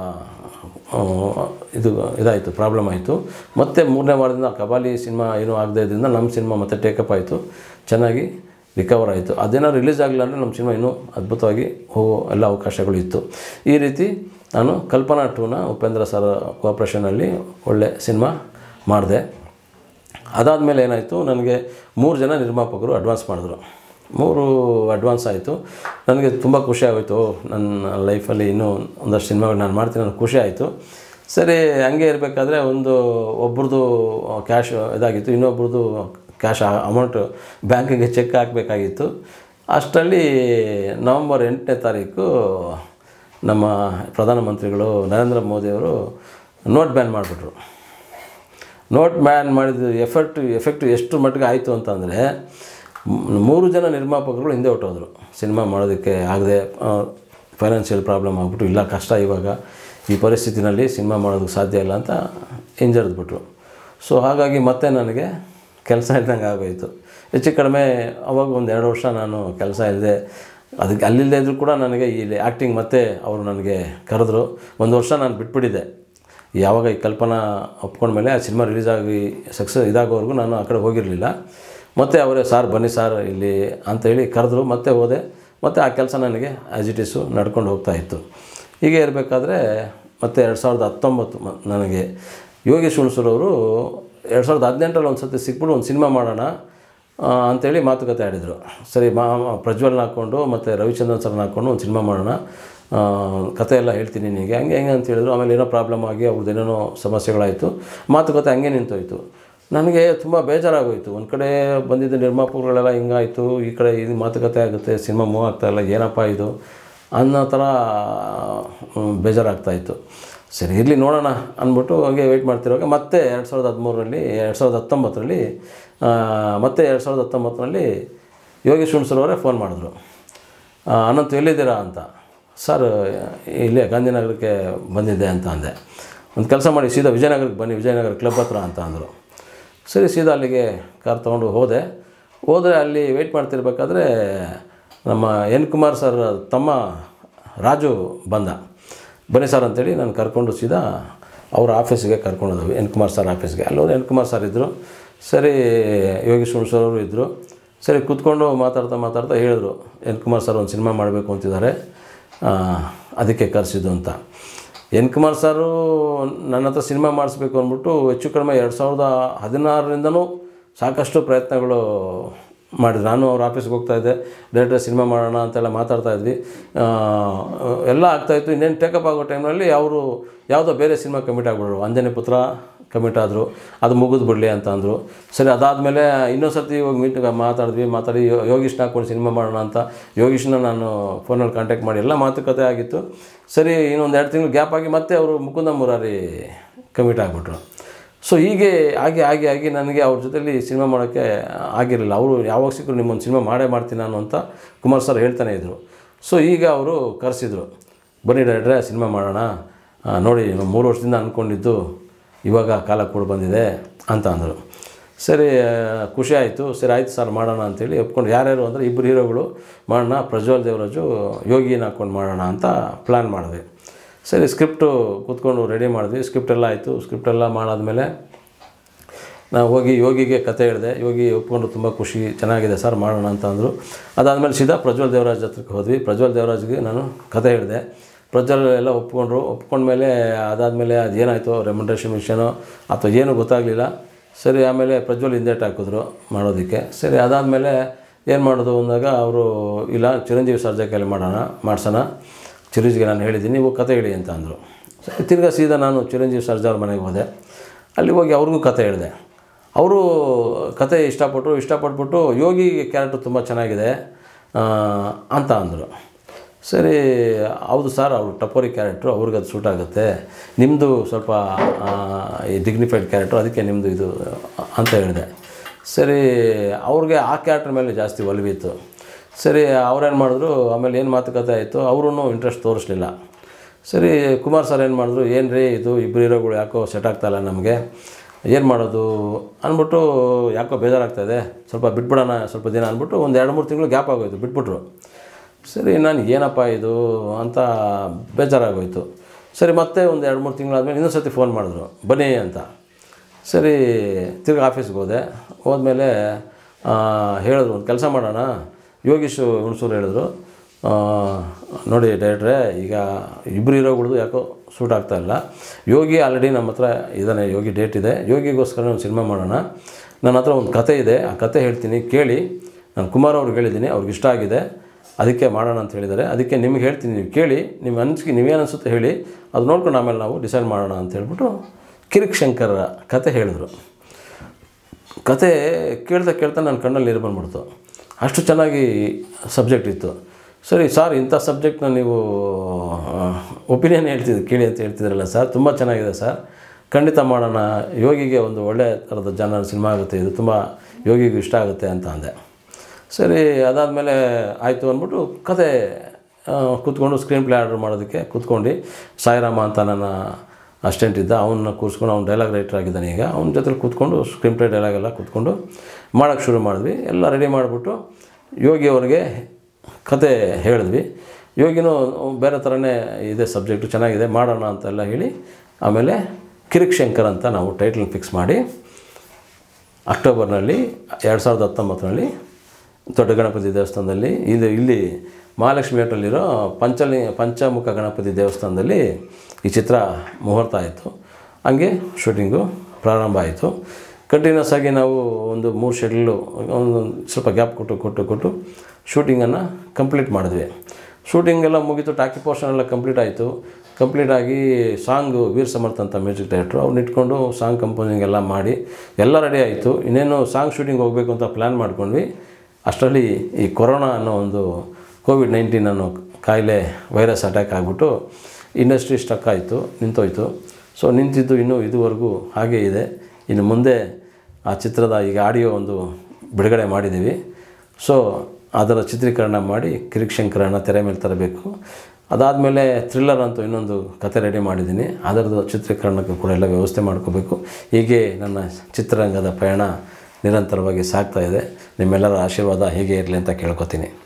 ಆ, ಇದು ಇದಾಯಿತು ಪ್ರಾಬ್ಲಮ್ ಆಯಿತು ಮತ್ತು ಮೂರನೇ ವಾರದಿಂದ ಕಬಾಲಿ ಸಿನಿಮಾ ಏನೂ ಆಗದೇ ಇದ್ದರಿಂದ ನಮ್ಮ ಸಿನಿಮಾ ಮತ್ತೆ ಟೇಕಪ್ ಆಯಿತು ಚೆನ್ನಾಗಿ ರಿಕವರ್ ಆಯಿತು ಅದೇನೋ ರಿಲೀಸ್ ಆಗಲಿಲ್ಲ ಅಂದರೆ ನಮ್ಮ ಸಿನಿಮಾ ಇನ್ನೂ ಅದ್ಭುತವಾಗಿ ಹೋಗೋ ಎಲ್ಲ ಅವಕಾಶಗಳು ಇತ್ತು ಈ ರೀತಿ ನಾನು ಕಲ್ಪನಾ ಟೂನ ಉಪೇಂದ್ರ ಸರ್ ಕೋಆಪ್ರೇಷನಲ್ಲಿ ಒಳ್ಳೆ ಸಿನಿಮಾ ಮಾಡಿದೆ ಅದಾದಮೇಲೆ ಏನಾಯಿತು ನನಗೆ ಮೂರು ಜನ ನಿರ್ಮಾಪಕರು ಅಡ್ವಾನ್ಸ್ ಮಾಡಿದ್ರು ಮೂರು ಅಡ್ವಾನ್ಸ್ ಆಯಿತು ನನಗೆ ತುಂಬ ಖುಷಿ ಆಗೋಯ್ತು ನನ್ನ ಲೈಫಲ್ಲಿ ಇನ್ನೂ ಒಂದಷ್ಟು ಸಿನಿಮಾಗಳು ನಾನು ಮಾಡ್ತೀನಿ ನನಗೆ ಖುಷಿ ಆಯಿತು ಸರಿ ಹಂಗೆ ಇರಬೇಕಾದ್ರೆ ಒಂದು ಒಬ್ರದ್ದು ಕ್ಯಾಶ್ ಇದಾಗಿತ್ತು ಇನ್ನೊಬ್ರದ್ದು ಕ್ಯಾಶ್ ಅಮೌಂಟು ಬ್ಯಾಂಕಿಗೆ ಚೆಕ್ ಹಾಕಬೇಕಾಗಿತ್ತು ಅಷ್ಟರಲ್ಲಿ ನವಂಬರ್ ಎಂಟನೇ ತಾರೀಕು ನಮ್ಮ ಪ್ರಧಾನಮಂತ್ರಿಗಳು ನರೇಂದ್ರ ಮೋದಿಯವರು ನೋಟ್ ಬ್ಯಾನ್ ಮಾಡಿಬಿಟ್ರು ನೋಟ್ ಬ್ಯಾನ್ ಮಾಡಿದ ಎಫೆಕ್ಟ್ ಎಫೆಕ್ಟ್ ಎಷ್ಟು ಮಟ್ಟಿಗೆ ಆಯಿತು ಅಂತಂದರೆ ಮೂರು ಜನ ನಿರ್ಮಾಪಕರು ಹಿಂದೆ ಹೊಟ್ಟೋದ್ರು ಸಿನಿಮಾ ಮಾಡೋದಕ್ಕೆ ಆಗದೆ ಫೈನಾನ್ಷಿಯಲ್ ಪ್ರಾಬ್ಲಮ್ ಆಗ್ಬಿಟ್ಟು ಇಲ್ಲ ಕಷ್ಟ ಇವಾಗ ಈ ಪರಿಸ್ಥಿತಿನಲ್ಲಿ ಸಿನಿಮಾ ಮಾಡೋದಕ್ಕೆ ಸಾಧ್ಯ ಇಲ್ಲ ಅಂತ ಹಿಂಜರಿದ್ಬಿಟ್ರು ಸೊ ಹಾಗಾಗಿ ಮತ್ತೆ ನನಗೆ ಕೆಲಸ ಇಲ್ದಂಗೆ ಆಗೋಯಿತು ಹೆಚ್ಚು ಕಡಿಮೆ ಅವಾಗ ಒಂದು ಎರಡು ವರ್ಷ ನಾನು ಕೆಲಸ ಇಲ್ಲದೆ ಅದಕ್ಕೆ ಅಲ್ಲಿಲ್ಲದೆ ಇದ್ದರೂ ಕೂಡ ನನಗೆ ಇಲ್ಲಿ ಆ್ಯಕ್ಟಿಂಗ್ ಮತ್ತೆ ಅವರು ನನಗೆ ಕರೆದ್ರು ಒಂದು ವರ್ಷ ನಾನು ಬಿಟ್ಬಿಟ್ಟಿದ್ದೆ ಯಾವಾಗ ಈ ಕಲ್ಪನಾ ಒಪ್ಕೊಂಡ್ಮೇಲೆ ಆ ಸಿನಿಮಾ ರಿಲೀಸ್ ಆಗಿ ಸಕ್ಸಸ್ ಇದಾಗೋವರೆಗೂ ನಾನು ಆ ಕಡೆ ಹೋಗಿರಲಿಲ್ಲ ಮತ್ತು ಅವರೇ ಸಾರ್ ಬನ್ನಿ ಸಾರ್ ಇಲ್ಲಿ ಅಂತೇಳಿ ಕರೆದ್ರು ಮತ್ತೆ ಹೋದೆ ಮತ್ತು ಆ ಕೆಲಸ ನನಗೆ ಆ್ಯಸ್ ಇಟ್ ಈಸು ನಡ್ಕೊಂಡು ಹೋಗ್ತಾ ಇತ್ತು ಹೀಗೆ ಇರಬೇಕಾದ್ರೆ ಮತ್ತು ಎರಡು ಸಾವಿರದ ಹತ್ತೊಂಬತ್ತು ಮ- ನನಗೆ ಯೋಗೇಶ್ ಹುಣಸೂರವರು ಎರಡು ಸಾವಿರದ ಹದಿನೆಂಟರಲ್ಲಿ ಒಂದು ಸತಿ ಸಿಕ್ಬಿಟ್ಟು ಒಂದು ಸಿನಿಮಾ ಮಾಡೋಣ ಆ, ಅಂತೇಳಿ ಮಾತುಕತೆ ಆಡಿದರು ಸರಿ ಮಾ ಪ್ರಜ್ವಲ್ನ ಹಾಕ್ಕೊಂಡು ಮತ್ತು ರವಿಚಂದ್ರನ್ ಸರ್ನ ಹಾಕ್ಕೊಂಡು ಒಂದು ಸಿನಿಮಾ ಮಾಡೋಣ ಆ, ಕತೆ ಎಲ್ಲ ಹೇಳ್ತೀನಿ ನಿನಗೆ ಹಂಗೆ ಹೆಂಗೆ ಅಂತ ಹೇಳಿದ್ರು ಆಮೇಲೆ ಏನೋ ಪ್ರಾಬ್ಲಮ್ ಆಗಿ ಅವ್ರದ್ದು ಏನೇನೋ ಸಮಸ್ಯೆಗಳಾಯಿತು ಮಾತುಕತೆ ಹಂಗೆ ನಿಂತೋಯ್ತು ನನಗೆ ತುಂಬ ಬೇಜಾರಾಗೋಯಿತು ಒಂದು ಕಡೆ ಬಂದಿದ್ದ ನಿರ್ಮಾಪಕರುಗಳೆಲ್ಲ ಹಿಂಗಾಯಿತು ಈ ಕಡೆ ಇದು ಮಾತುಕತೆ ಆಗುತ್ತೆ ಸಿನಿಮಾ ಮೂವ್ ಆಗ್ತಾ ಇಲ್ಲ ಏನಪ್ಪ ಇದು ಅನ್ನೋ ಥರ ಹ್ಮ್, ಬೇಜಾರಾಗ್ತಾಯಿತ್ತು ಸರಿ ಇರಲಿ ನೋಡೋಣ ಅಂದ್ಬಿಟ್ಟು ಹಂಗೆ ವೆಯ್ಟ್ ಮಾಡ್ತಿರುವಾಗ ಮತ್ತೆ ಎರಡು ಸಾವಿರದ ಹದಿಮೂರರಲ್ಲಿ ಎರಡು ಸಾವಿರದ ಹತ್ತೊಂಬತ್ತರಲ್ಲಿ ಆ, ಮತ್ತೆ ಎರಡು ಸಾವಿರದ ಹತ್ತೊಂಬತ್ತರಲ್ಲಿ ಯೋಗೇಶ್ ಹುಣ್ಸರವರೇ ಫೋನ್ ಮಾಡಿದ್ರು ಆ, ಅನಂತ್ ಎಲ್ಲಿದ್ದೀರಾ ಅಂತ ಸರ್ ಇಲ್ಲೇ ಗಾಂಧಿನಗರಕ್ಕೆ ಬಂದಿದ್ದೆ ಅಂತ ಅಂದೆ ಒಂದು ಕೆಲಸ ಮಾಡಿ ಸೀದಾ ವಿಜಯನಗರಕ್ಕೆ ಬನ್ನಿ ವಿಜಯನಗರ ಕ್ಲಬ್ ಹತ್ರ ಅಂತ ಅಂದರು ಸರಿ ಸೀದಾ ಅಲ್ಲಿಗೆ ಕಾರ್ ತೊಗೊಂಡು ಹೋದೆ ಹೋದರೆ ಅಲ್ಲಿ ವೆಯ್ಟ್ ಮಾಡ್ತಿರ್ಬೇಕಾದ್ರೆ ನಮ್ಮ ಎನ್ ಕುಮಾರ್ ಸರ್ ತಮ್ಮ ರಾಜು ಬಂದ ಬನ್ನಿ ಸರ್ ಅಂತೇಳಿ ನಾನು ಕರ್ಕೊಂಡು ಸೀದಾ ಅವ್ರ ಆಫೀಸಿಗೆ ಕರ್ಕೊಂಡು ಹೋದ್ವಿ ಎನ್ ಕುಮಾರ್ ಸರ್ ಆಫೀಸ್ಗೆ ಅಲ್ಲೋದ್ರೆ ಎನ್ ಕುಮಾರ್ ಸರ್ ಇದ್ದರು ಸರಿ ಯೋಗೇಶ್ ಹುಣ್ಸೂರ್ ಅವರು ಇದ್ದರು ಸರಿ ಕೂತ್ಕೊಂಡು ಮಾತಾಡ್ತಾ ಮಾತಾಡ್ತಾ ಹೇಳಿದ್ರು ಎನ್ ಕುಮಾರ್ ಸರ್ ಒಂದು ಸಿನಿಮಾ ಮಾಡಬೇಕು ಅಂತಿದ್ದಾರೆ ಆ, ಅದಕ್ಕೆ ಕರೆಸಿದ್ದು ಅಂತ ಎನ್ ಕುಮಾರ್ ಸರು ನನ್ನ ಹತ್ರ ಸಿನಿಮಾ ಮಾಡಿಸ್ಬೇಕು ಅಂದ್ಬಿಟ್ಟು ಹೆಚ್ಚು ಕಡಿಮೆ ಎರಡು ಸಾವಿರದ ಹದಿನಾರರಿಂದನೂ ಸಾಕಷ್ಟು ಪ್ರಯತ್ನಗಳು ಮಾಡಿದ್ರು ನಾನು ಅವ್ರ ಆಫೀಸ್ಗೆ ಹೋಗ್ತಾ ಇದ್ದೆ ಡೈರೆಕ್ಟರ್ ಸಿನಿಮಾ ಮಾಡೋಣ ಅಂತೆಲ್ಲ ಮಾತಾಡ್ತಾ ಇದ್ವಿ ಆ, ಎಲ್ಲ ಆಗ್ತಾಯಿತ್ತು ಇನ್ನೇನು ಟೇಕಪ್ ಆಗೋ ಟೈಮ್ನಲ್ಲಿ ಅವರು ಯಾವುದೋ ಬೇರೆ ಸಿನಿಮಾ ಕಮಿಟ್ ಆಗಿಬಿಟ್ರು ಅಂಜನೆ ಪುತ್ರ ಕಮಿಟ್ ಆದರು ಅದು ಮುಗಿದು ಬಿಡಲಿ ಅಂತ ಅಂದರು ಸರಿ ಅದಾದಮೇಲೆ ಇನ್ನೊಂದು ಸರ್ತಿ ಹೋಗಿ ಮೀಟ್ ಮಾತಾಡಿದ್ವಿ ಮಾತಾಡಿ ಯೋ- ಯೋಗೀಶ್ನ ಹಾಕ್ಕೊಂಡು ಸಿನಿಮಾ ಮಾಡೋಣ ಅಂತ ಯೋಗೀಶ್ನ ನಾನು ಫೋನಲ್ಲಿ ಕಾಂಟ್ಯಾಕ್ಟ್ ಮಾಡಿ ಎಲ್ಲ ಮಾತುಕತೆ ಆಗಿತ್ತು ಸರಿ ಇನ್ನೊಂದು ಎರಡು ತಿಂಗಳು ಗ್ಯಾಪ್ ಆಗಿ ಮತ್ತೆ ಅವರು ಮುಕುಂದ ಮುರಾರಿ ಕಮಿಟ್ ಆಗಿಬಿಟ್ರು ಸೊ ಹೀಗೆ ಆಗಿ ಆಗಿ ಆಗಿ ನನಗೆ ಅವ್ರ ಜೊತೆಲಿ ಸಿನಿಮಾ ಮಾಡೋಕ್ಕೆ ಆಗಿರಲಿಲ್ಲ ಅವರು ಯಾವಾಗ ಸಿಕ್ಕರು ನಿಮ್ಮೊಂದು ಸಿನಿಮಾ ಮಾಡೇ ಮಾಡ್ತೀನಿ ನಾನು ಅಂತ ಕುಮಾರ್ ಸರ್ ಹೇಳ್ತಾನೆ ಇದ್ದರು ಸೊ ಈಗ ಅವರು ಕರೆಸಿದ್ರು ಬನ್ನಿ ಡೈರೆಕ್ಟ್ರೆ ಸಿನಿಮಾ ಮಾಡೋಣ ಆ, ನೋಡಿ ನಾವು ಮೂರು ವರ್ಷದಿಂದ ಅಂದ್ಕೊಂಡಿದ್ದು ಇವಾಗ ಕಾಲ ಕೂಡ ಬಂದಿದೆ ಅಂತ ಅಂದರು ಸರಿ ಆ, ಖುಷಿ ಆಯಿತು ಸರಿ ಆಯಿತು ಸರ್ ಮಾಡೋಣ ಅಂತೇಳಿ ಒಪ್ಕೊಂಡು ಯಾರ್ಯಾರು ಅಂದರೆ ಇಬ್ಬರು ಹೀರೋಗಳು ಮಾಡೋಣ ಪ್ರಜ್ವಲ್ ದೇವರಾಜು ಯೋಗಿನ ಹಾಕ್ಕೊಂಡು ಮಾಡೋಣ ಅಂತ ಪ್ಲ್ಯಾನ್ ಮಾಡಿದ್ವಿ ಸರಿ ಸ್ಕ್ರಿಪ್ಟು ಕೂತ್ಕೊಂಡು ರೆಡಿ ಮಾಡಿದ್ವಿ ಸ್ಕ್ರಿಪ್ಟ್ ಎಲ್ಲ ಆಯಿತು ಸ್ಕ್ರಿಪ್ಟ್ ಎಲ್ಲ ಮಾಡಾದ್ಮೇಲೆ ನಾವು ಹೋಗಿ ಯೋಗಿಗೆ ಕತೆ ಹೇಳಿದೆ ಯೋಗಿ ಒಪ್ಕೊಂಡು ತುಂಬ ಖುಷಿ ಚೆನ್ನಾಗಿದೆ ಸರ್ ಮಾಡೋಣ ಅಂತ ಅಂದರು ಅದಾದಮೇಲೆ ಸೀದಾ ಪ್ರಜ್ವಲ್ ದೇವರಾಜ್ ಹತ್ರಕ್ಕೆ ಹೋದ್ವಿ ಪ್ರಜ್ವಲ್ ದೇವರಾಜ್ಗೆ ನಾನು ಕತೆ ಹೇಳಿದೆ ಪ್ರಜ್ವಲ್ ಎಲ್ಲ ಒಪ್ಕೊಂಡ್ರು ಒಪ್ಕೊಂಡ್ಮೇಲೆ ಅದಾದಮೇಲೆ ಅದು ಏನಾಯಿತು ರೆಮ್ಯುನರೇಷನ್ ವಿಷಯನೋ ಅಥವಾ ಏನೂ ಗೊತ್ತಾಗಲಿಲ್ಲ ಸರಿ ಆಮೇಲೆ ಪ್ರಜ್ವಲ್ ಹಿಂದೇಟ್ ಹಾಕಿದ್ರು ಮಾಡೋದಕ್ಕೆ ಸರಿ ಅದಾದಮೇಲೆ ಏನು ಮಾಡೋದು ಅಂದಾಗ ಅವರು ಇಲ್ಲ ಚಿರಂಜೀವಿ ಸರ್ಜಾ ಕೈಲಿ ಮಾಡೋಣ ಮಾಡ್ಸೋಣ ಚಿರಂಜೀವಿಗೆ ನಾನು ಹೇಳಿದ್ದೀನಿ ನೀವು ಕತೆ ಹೇಳಿ ಅಂತ ಅಂದರು ಸರಿ ತಿರ್ಗಾ ಸೀದಾ ನಾನು ಚಿರಂಜೀವಿ ಸರ್ಜಾ ಅವ್ರ ಮನೆಗೆ ಹೋದೆ ಅಲ್ಲಿ ಹೋಗಿ ಅವ್ರಿಗೂ ಕತೆ ಹೇಳಿದೆ ಅವರು ಕತೆ ಇಷ್ಟಪಟ್ಟರು ಇಷ್ಟಪಟ್ಬಿಟ್ಟು ಯೋಗಿ ಕ್ಯಾರೆಕ್ಟರ್ ತುಂಬ ಚೆನ್ನಾಗಿದೆ ಆ, ಅಂತ ಅಂದರು ಸರಿ ಹೌದು ಸರ್ ಅವರು ಟಪೋರಿ ಕ್ಯಾರೆಕ್ಟ್ರು ಅವ್ರಿಗೆ ಅದು ಸೂಟ್ ಆಗುತ್ತೆ ನಿಮ್ಮದು ಸ್ವಲ್ಪ ಆ, ಈ ಡಿಗ್ನಿಫೈಡ್ ಕ್ಯಾರೆಕ್ಟ್ರು ಅದಕ್ಕೆ ನಿಮ್ಮದು ಇದು ಅಂತ ಹೇಳಿದೆ ಸರಿ ಅವ್ರಿಗೆ ಆ ಕ್ಯಾರೆಕ್ಟರ್ ಮೇಲೆ ಜಾಸ್ತಿ ಒಲವಿತ್ತು ಸರಿ ಅವ್ರೇನು ಮಾಡಿದ್ರು ಆಮೇಲೆ ಏನು ಮಾತುಕತೆ ಆಯಿತು ಅವರೂ ಇಂಟ್ರೆಸ್ಟ್ ತೋರಿಸ್ಲಿಲ್ಲ ಸರಿ ಕುಮಾರ್ ಸರ್ ಏನು ಮಾಡಿದ್ರು ಏನು ರೀ ಇದು ಇಬ್ಬರು ಹೀರೋಗಳು ಯಾಕೋ ಸೆಟ್ ಆಗ್ತಾಯಿಲ್ಲ ನಮಗೆ ಏನು ಮಾಡೋದು ಅಂದ್ಬಿಟ್ಟು ಯಾಕೋ ಬೇಜಾರಾಗ್ತಾಯಿದೆ ಸ್ವಲ್ಪ ಬಿಟ್ಬಿಡೋಣ ಸ್ವಲ್ಪ ದಿನ ಅಂದ್ಬಿಟ್ಟು ಒಂದು ಎರಡು ಮೂರು ತಿಂಗಳು ಗ್ಯಾಪ್ ಆಗೋಯ್ತು ಬಿಟ್ಬಿಟ್ರು ಸರಿ ನಾನು ಏನಪ್ಪ ಇದು ಅಂತ ಬೇಜಾರಾಗೋಯ್ತು ಸರಿ ಮತ್ತೆ ಒಂದು ಎರಡು ಮೂರು ತಿಂಗಳಾದ್ಮೇಲೆ ಇನ್ನೊಂದು ಸರ್ತಿ ಫೋನ್ ಮಾಡಿದ್ರು ಬನ್ನಿ ಅಂತ ಸರಿ ತಿರ್ಗಿ ಆಫೀಸ್ಗೆ ಹೋದೆ ಹೋದ್ಮೇಲೆ ಆ, ಹೇಳಿದ್ರು ಒಂದು ಕೆಲಸ ಮಾಡೋಣ ಯೋಗೀಶ್ ಹುಣಸೂರು ಹೇಳಿದ್ರು ಆ, ನೋಡಿ ಡೈರೆಕ್ಟ್ರೆ ಈಗ ಇಬ್ಬರು ಹೀರೋಗಳದ್ದು ಯಾಕೋ ಸೂಟ್ ಆಗ್ತಾ ಇಲ್ಲ ಯೋಗಿ ಆಲ್ರೆಡಿ ನಮ್ಮ ಹತ್ರ ಇದ್ದಾನೆ ಯೋಗಿ ಡೇಟ್ ಇದೆ ಯೋಗಿಗೋಸ್ಕರ ಒಂದು ಸಿನಿಮಾ ಮಾಡೋಣ ನನ್ನ ಹತ್ರ ಒಂದು ಕತೆ ಇದೆ ಆ ಕತೆ ಹೇಳ್ತೀನಿ ಕೇಳಿ ನಾನು ಕುಮಾರ್ ಅವ್ರಿಗೆ ಹೇಳಿದ್ದೀನಿ ಅವ್ರಿಗೆ ಇಷ್ಟ ಆಗಿದೆ ಅದಕ್ಕೆ ಮಾಡೋಣ ಅಂತ ಹೇಳಿದ್ದಾರೆ ಅದಕ್ಕೆ ನಿಮ್ಗೆ ಹೇಳ್ತೀನಿ ನೀವು ಕೇಳಿ ನಿಮ್ಮ ಅನಿಸಿಕೆ ನೀವೇನು ಅನಿಸುತ್ತೆ ಹೇಳಿ ಅದು ನೋಡ್ಕೊಂಡು ಆಮೇಲೆ ನಾವು ಡಿಸೈಡ್ ಮಾಡೋಣ ಅಂತ ಹೇಳ್ಬಿಟ್ಟು ಕಿರಿಕ್ ಶಂಕರ ಕತೆ ಹೇಳಿದ್ರು ಕತೆ ಕೇಳ್ತಾ ಕೇಳ್ತಾ ನನ್ನ ಕಣ್ಣಲ್ಲಿ ನೀರು ಬಂದ್ಬಿಡ್ತು ಅಷ್ಟು ಚೆನ್ನಾಗಿ ಸಬ್ಜೆಕ್ಟ್ ಇತ್ತು ಸರಿ ಸರ್ ಇಂಥ ಸಬ್ಜೆಕ್ಟ್ನ ನೀವು ಒಪಿನಿಯನ್ ಹೇಳ್ತಿದ್ದು ಕೇಳಿ ಅಂತ ಹೇಳ್ತಿದ್ರಲ್ಲ ಸರ್ ತುಂಬ ಚೆನ್ನಾಗಿದೆ ಸರ್ ಖಂಡಿತ ಮಾಡೋಣ ಯೋಗಿಗೆ ಒಂದು ಒಳ್ಳೆಯ ಥರದ ಜನರ ಸಿನಿಮಾ ಆಗುತ್ತೆ ಇದು ತುಂಬ ಯೋಗಿಗೂ ಇಷ್ಟ ಆಗುತ್ತೆ ಅಂತ ಅಂದೆ ಸರಿ ಅದಾದಮೇಲೆ ಆಯಿತು ಅಂದ್ಬಿಟ್ಟು ಕತೆ ಆ, ಕೂತ್ಕೊಂಡು ಸ್ಕ್ರೀನ್ ಪ್ಲೇ ಆರ್ಡರ್ ಮಾಡೋದಕ್ಕೆ ಕೂತ್ಕೊಂಡು ಸಾಯಿರಾಮ ಅಂತ ನನ್ನ ಅಸ್ಟೆಂಟ್ ಇದ್ದ ಅವನ್ನ ಕೂರಿಸ್ಕೊಂಡು ಅವ್ನು ಡೈಲಾಗ್ ರೈಟರ್ ಆಗಿದ್ದಾನೆ ಈಗ ಅವನ ಜೊತೆಲಿ ಕೂತ್ಕೊಂಡು ಸ್ಕ್ರೀನ್ ಪ್ಲೇ ಡೈಲಾಗ್ ಎಲ್ಲ ಕೂತ್ಕೊಂಡು ಮಾಡೋಕ್ಕೆ ಶುರು ಮಾಡಿದ್ವಿ ಎಲ್ಲ ರೆಡಿ ಮಾಡಿಬಿಟ್ಟು ಯೋಗಿ ಅವ್ರಿಗೆ ಕತೆ ಹೇಳಿದ್ವಿ ಯೋಗಿನೂ ಬೇರೆ ಥರನೇ ಇದೆ ಸಬ್ಜೆಕ್ಟು ಚೆನ್ನಾಗಿದೆ ಮಾಡೋಣ ಅಂತೆಲ್ಲ ಹೇಳಿ ಆಮೇಲೆ ಕಿರಿಕ್ ಶಂಕರ್ ಅಂತ ನಾವು ಟೈಟ್ಲ್ ಫಿಕ್ಸ್ ಮಾಡಿ ಅಕ್ಟೋಬರ್ನಲ್ಲಿ ಎರಡು ಸಾವಿರದ ಹತ್ತೊಂಬತ್ತರಲ್ಲಿ ದೊಡ್ಡ ಗಣಪತಿ ದೇವಸ್ಥಾನದಲ್ಲಿ ಇದು ಇಲ್ಲಿ ಮಹಾಲಕ್ಷ್ಮಿ ಹೋಟೆಲಿರೋ ಪಂಚಲಿ ಪಂಚಮುಖ ಗಣಪತಿ ದೇವಸ್ಥಾನದಲ್ಲಿ ಈ ಚಿತ್ರ ಮುಹೂರ್ತ ಆಯಿತು ಹಂಗೆ ಶೂಟಿಂಗು ಪ್ರಾರಂಭ ಆಯಿತು ಕಂಟಿನ್ಯೂಸ್ ಆಗಿ ನಾವು ಒಂದು ಮೂರು ಶೆಡ್ಯೂಲು ಒಂದು ಸ್ವಲ್ಪ ಗ್ಯಾಪ್ ಕೊಟ್ಟು ಕೊಟ್ಟು ಕೊಟ್ಟು ಶೂಟಿಂಗನ್ನು ಕಂಪ್ಲೀಟ್ ಮಾಡಿದ್ವಿ ಶೂಟಿಂಗ್ ಎಲ್ಲ ಮುಗೀತು ಟಾಕಿ ಪೋರ್ಷನ್ ಎಲ್ಲ ಕಂಪ್ಲೀಟ್ ಆಯಿತು ಕಂಪ್ಲೀಟ್ ಆಗಿ ಸಾಂಗು ವೀರ್ ಸಮರ್ಥ ಅಂತ ಮ್ಯೂಸಿಕ್ ಡೈರೆಕ್ಟ್ರು ಅವ್ರನ್ನ ಇಟ್ಕೊಂಡು ಸಾಂಗ್ ಕಂಪೋಸಿಂಗ್ ಎಲ್ಲ ಮಾಡಿ ಎಲ್ಲ ರೆಡಿ ಆಯಿತು ಇನ್ನೇನು ಸಾಂಗ್ ಶೂಟಿಂಗ್ ಹೋಗಬೇಕು ಅಂತ ಪ್ಲ್ಯಾನ್ ಮಾಡ್ಕೊಂಡ್ವಿ ಅಷ್ಟರಲ್ಲಿ ಈ ಕೊರೋನಾ ಅನ್ನೋ ಒಂದು ಕೋವಿಡ್ ನೈನ್ಟೀನ್ ಅನ್ನೋ ಕಾಯಿಲೆ ವೈರಸ್ ಅಟ್ಯಾಕ್ ಆಗಿಬಿಟ್ಟು ಇಂಡಸ್ಟ್ರಿ ಸ್ಟಕ್ ಆಯಿತು ನಿಂತೋಯ್ತು ಸೊ ನಿಂತಿದ್ದು ಇನ್ನೂ ಇದುವರೆಗೂ ಹಾಗೇ ಇದೆ ಇನ್ನು ಮುಂದೆ ಆ ಚಿತ್ರದ ಈಗ ಆಡಿಯೋ ಒಂದು ಬಿಡುಗಡೆ ಮಾಡಿದ್ದೀವಿ ಸೊ ಅದರ ಚಿತ್ರೀಕರಣ ಮಾಡಿ ಕಿರಿಕ್ ಶಂಕರನ ತೆರೆ ಮೇಲೆ ತರಬೇಕು ಅದಾದಮೇಲೆ ಥ್ರಿಲ್ಲರ್ ಅಂತೂ ಇನ್ನೊಂದು ಕತೆ ರೆಡಿ ಮಾಡಿದ್ದೀನಿ ಅದರದ್ದು ಚಿತ್ರೀಕರಣಕ್ಕೂ ಕೂಡ ಎಲ್ಲ ವ್ಯವಸ್ಥೆ ಮಾಡ್ಕೋಬೇಕು ಹೀಗೆ ನನ್ನ ಚಿತ್ರರಂಗದ ಪಯಣ ನಿರಂತರವಾಗಿ ಸಾಗ್ತಾ ಇದೆ ನಿಮ್ಮೆಲ್ಲರ ಆಶೀರ್ವಾದ ಹೀಗೆ ಇರಲಿ ಅಂತ ಕೇಳ್ಕೊತೀನಿ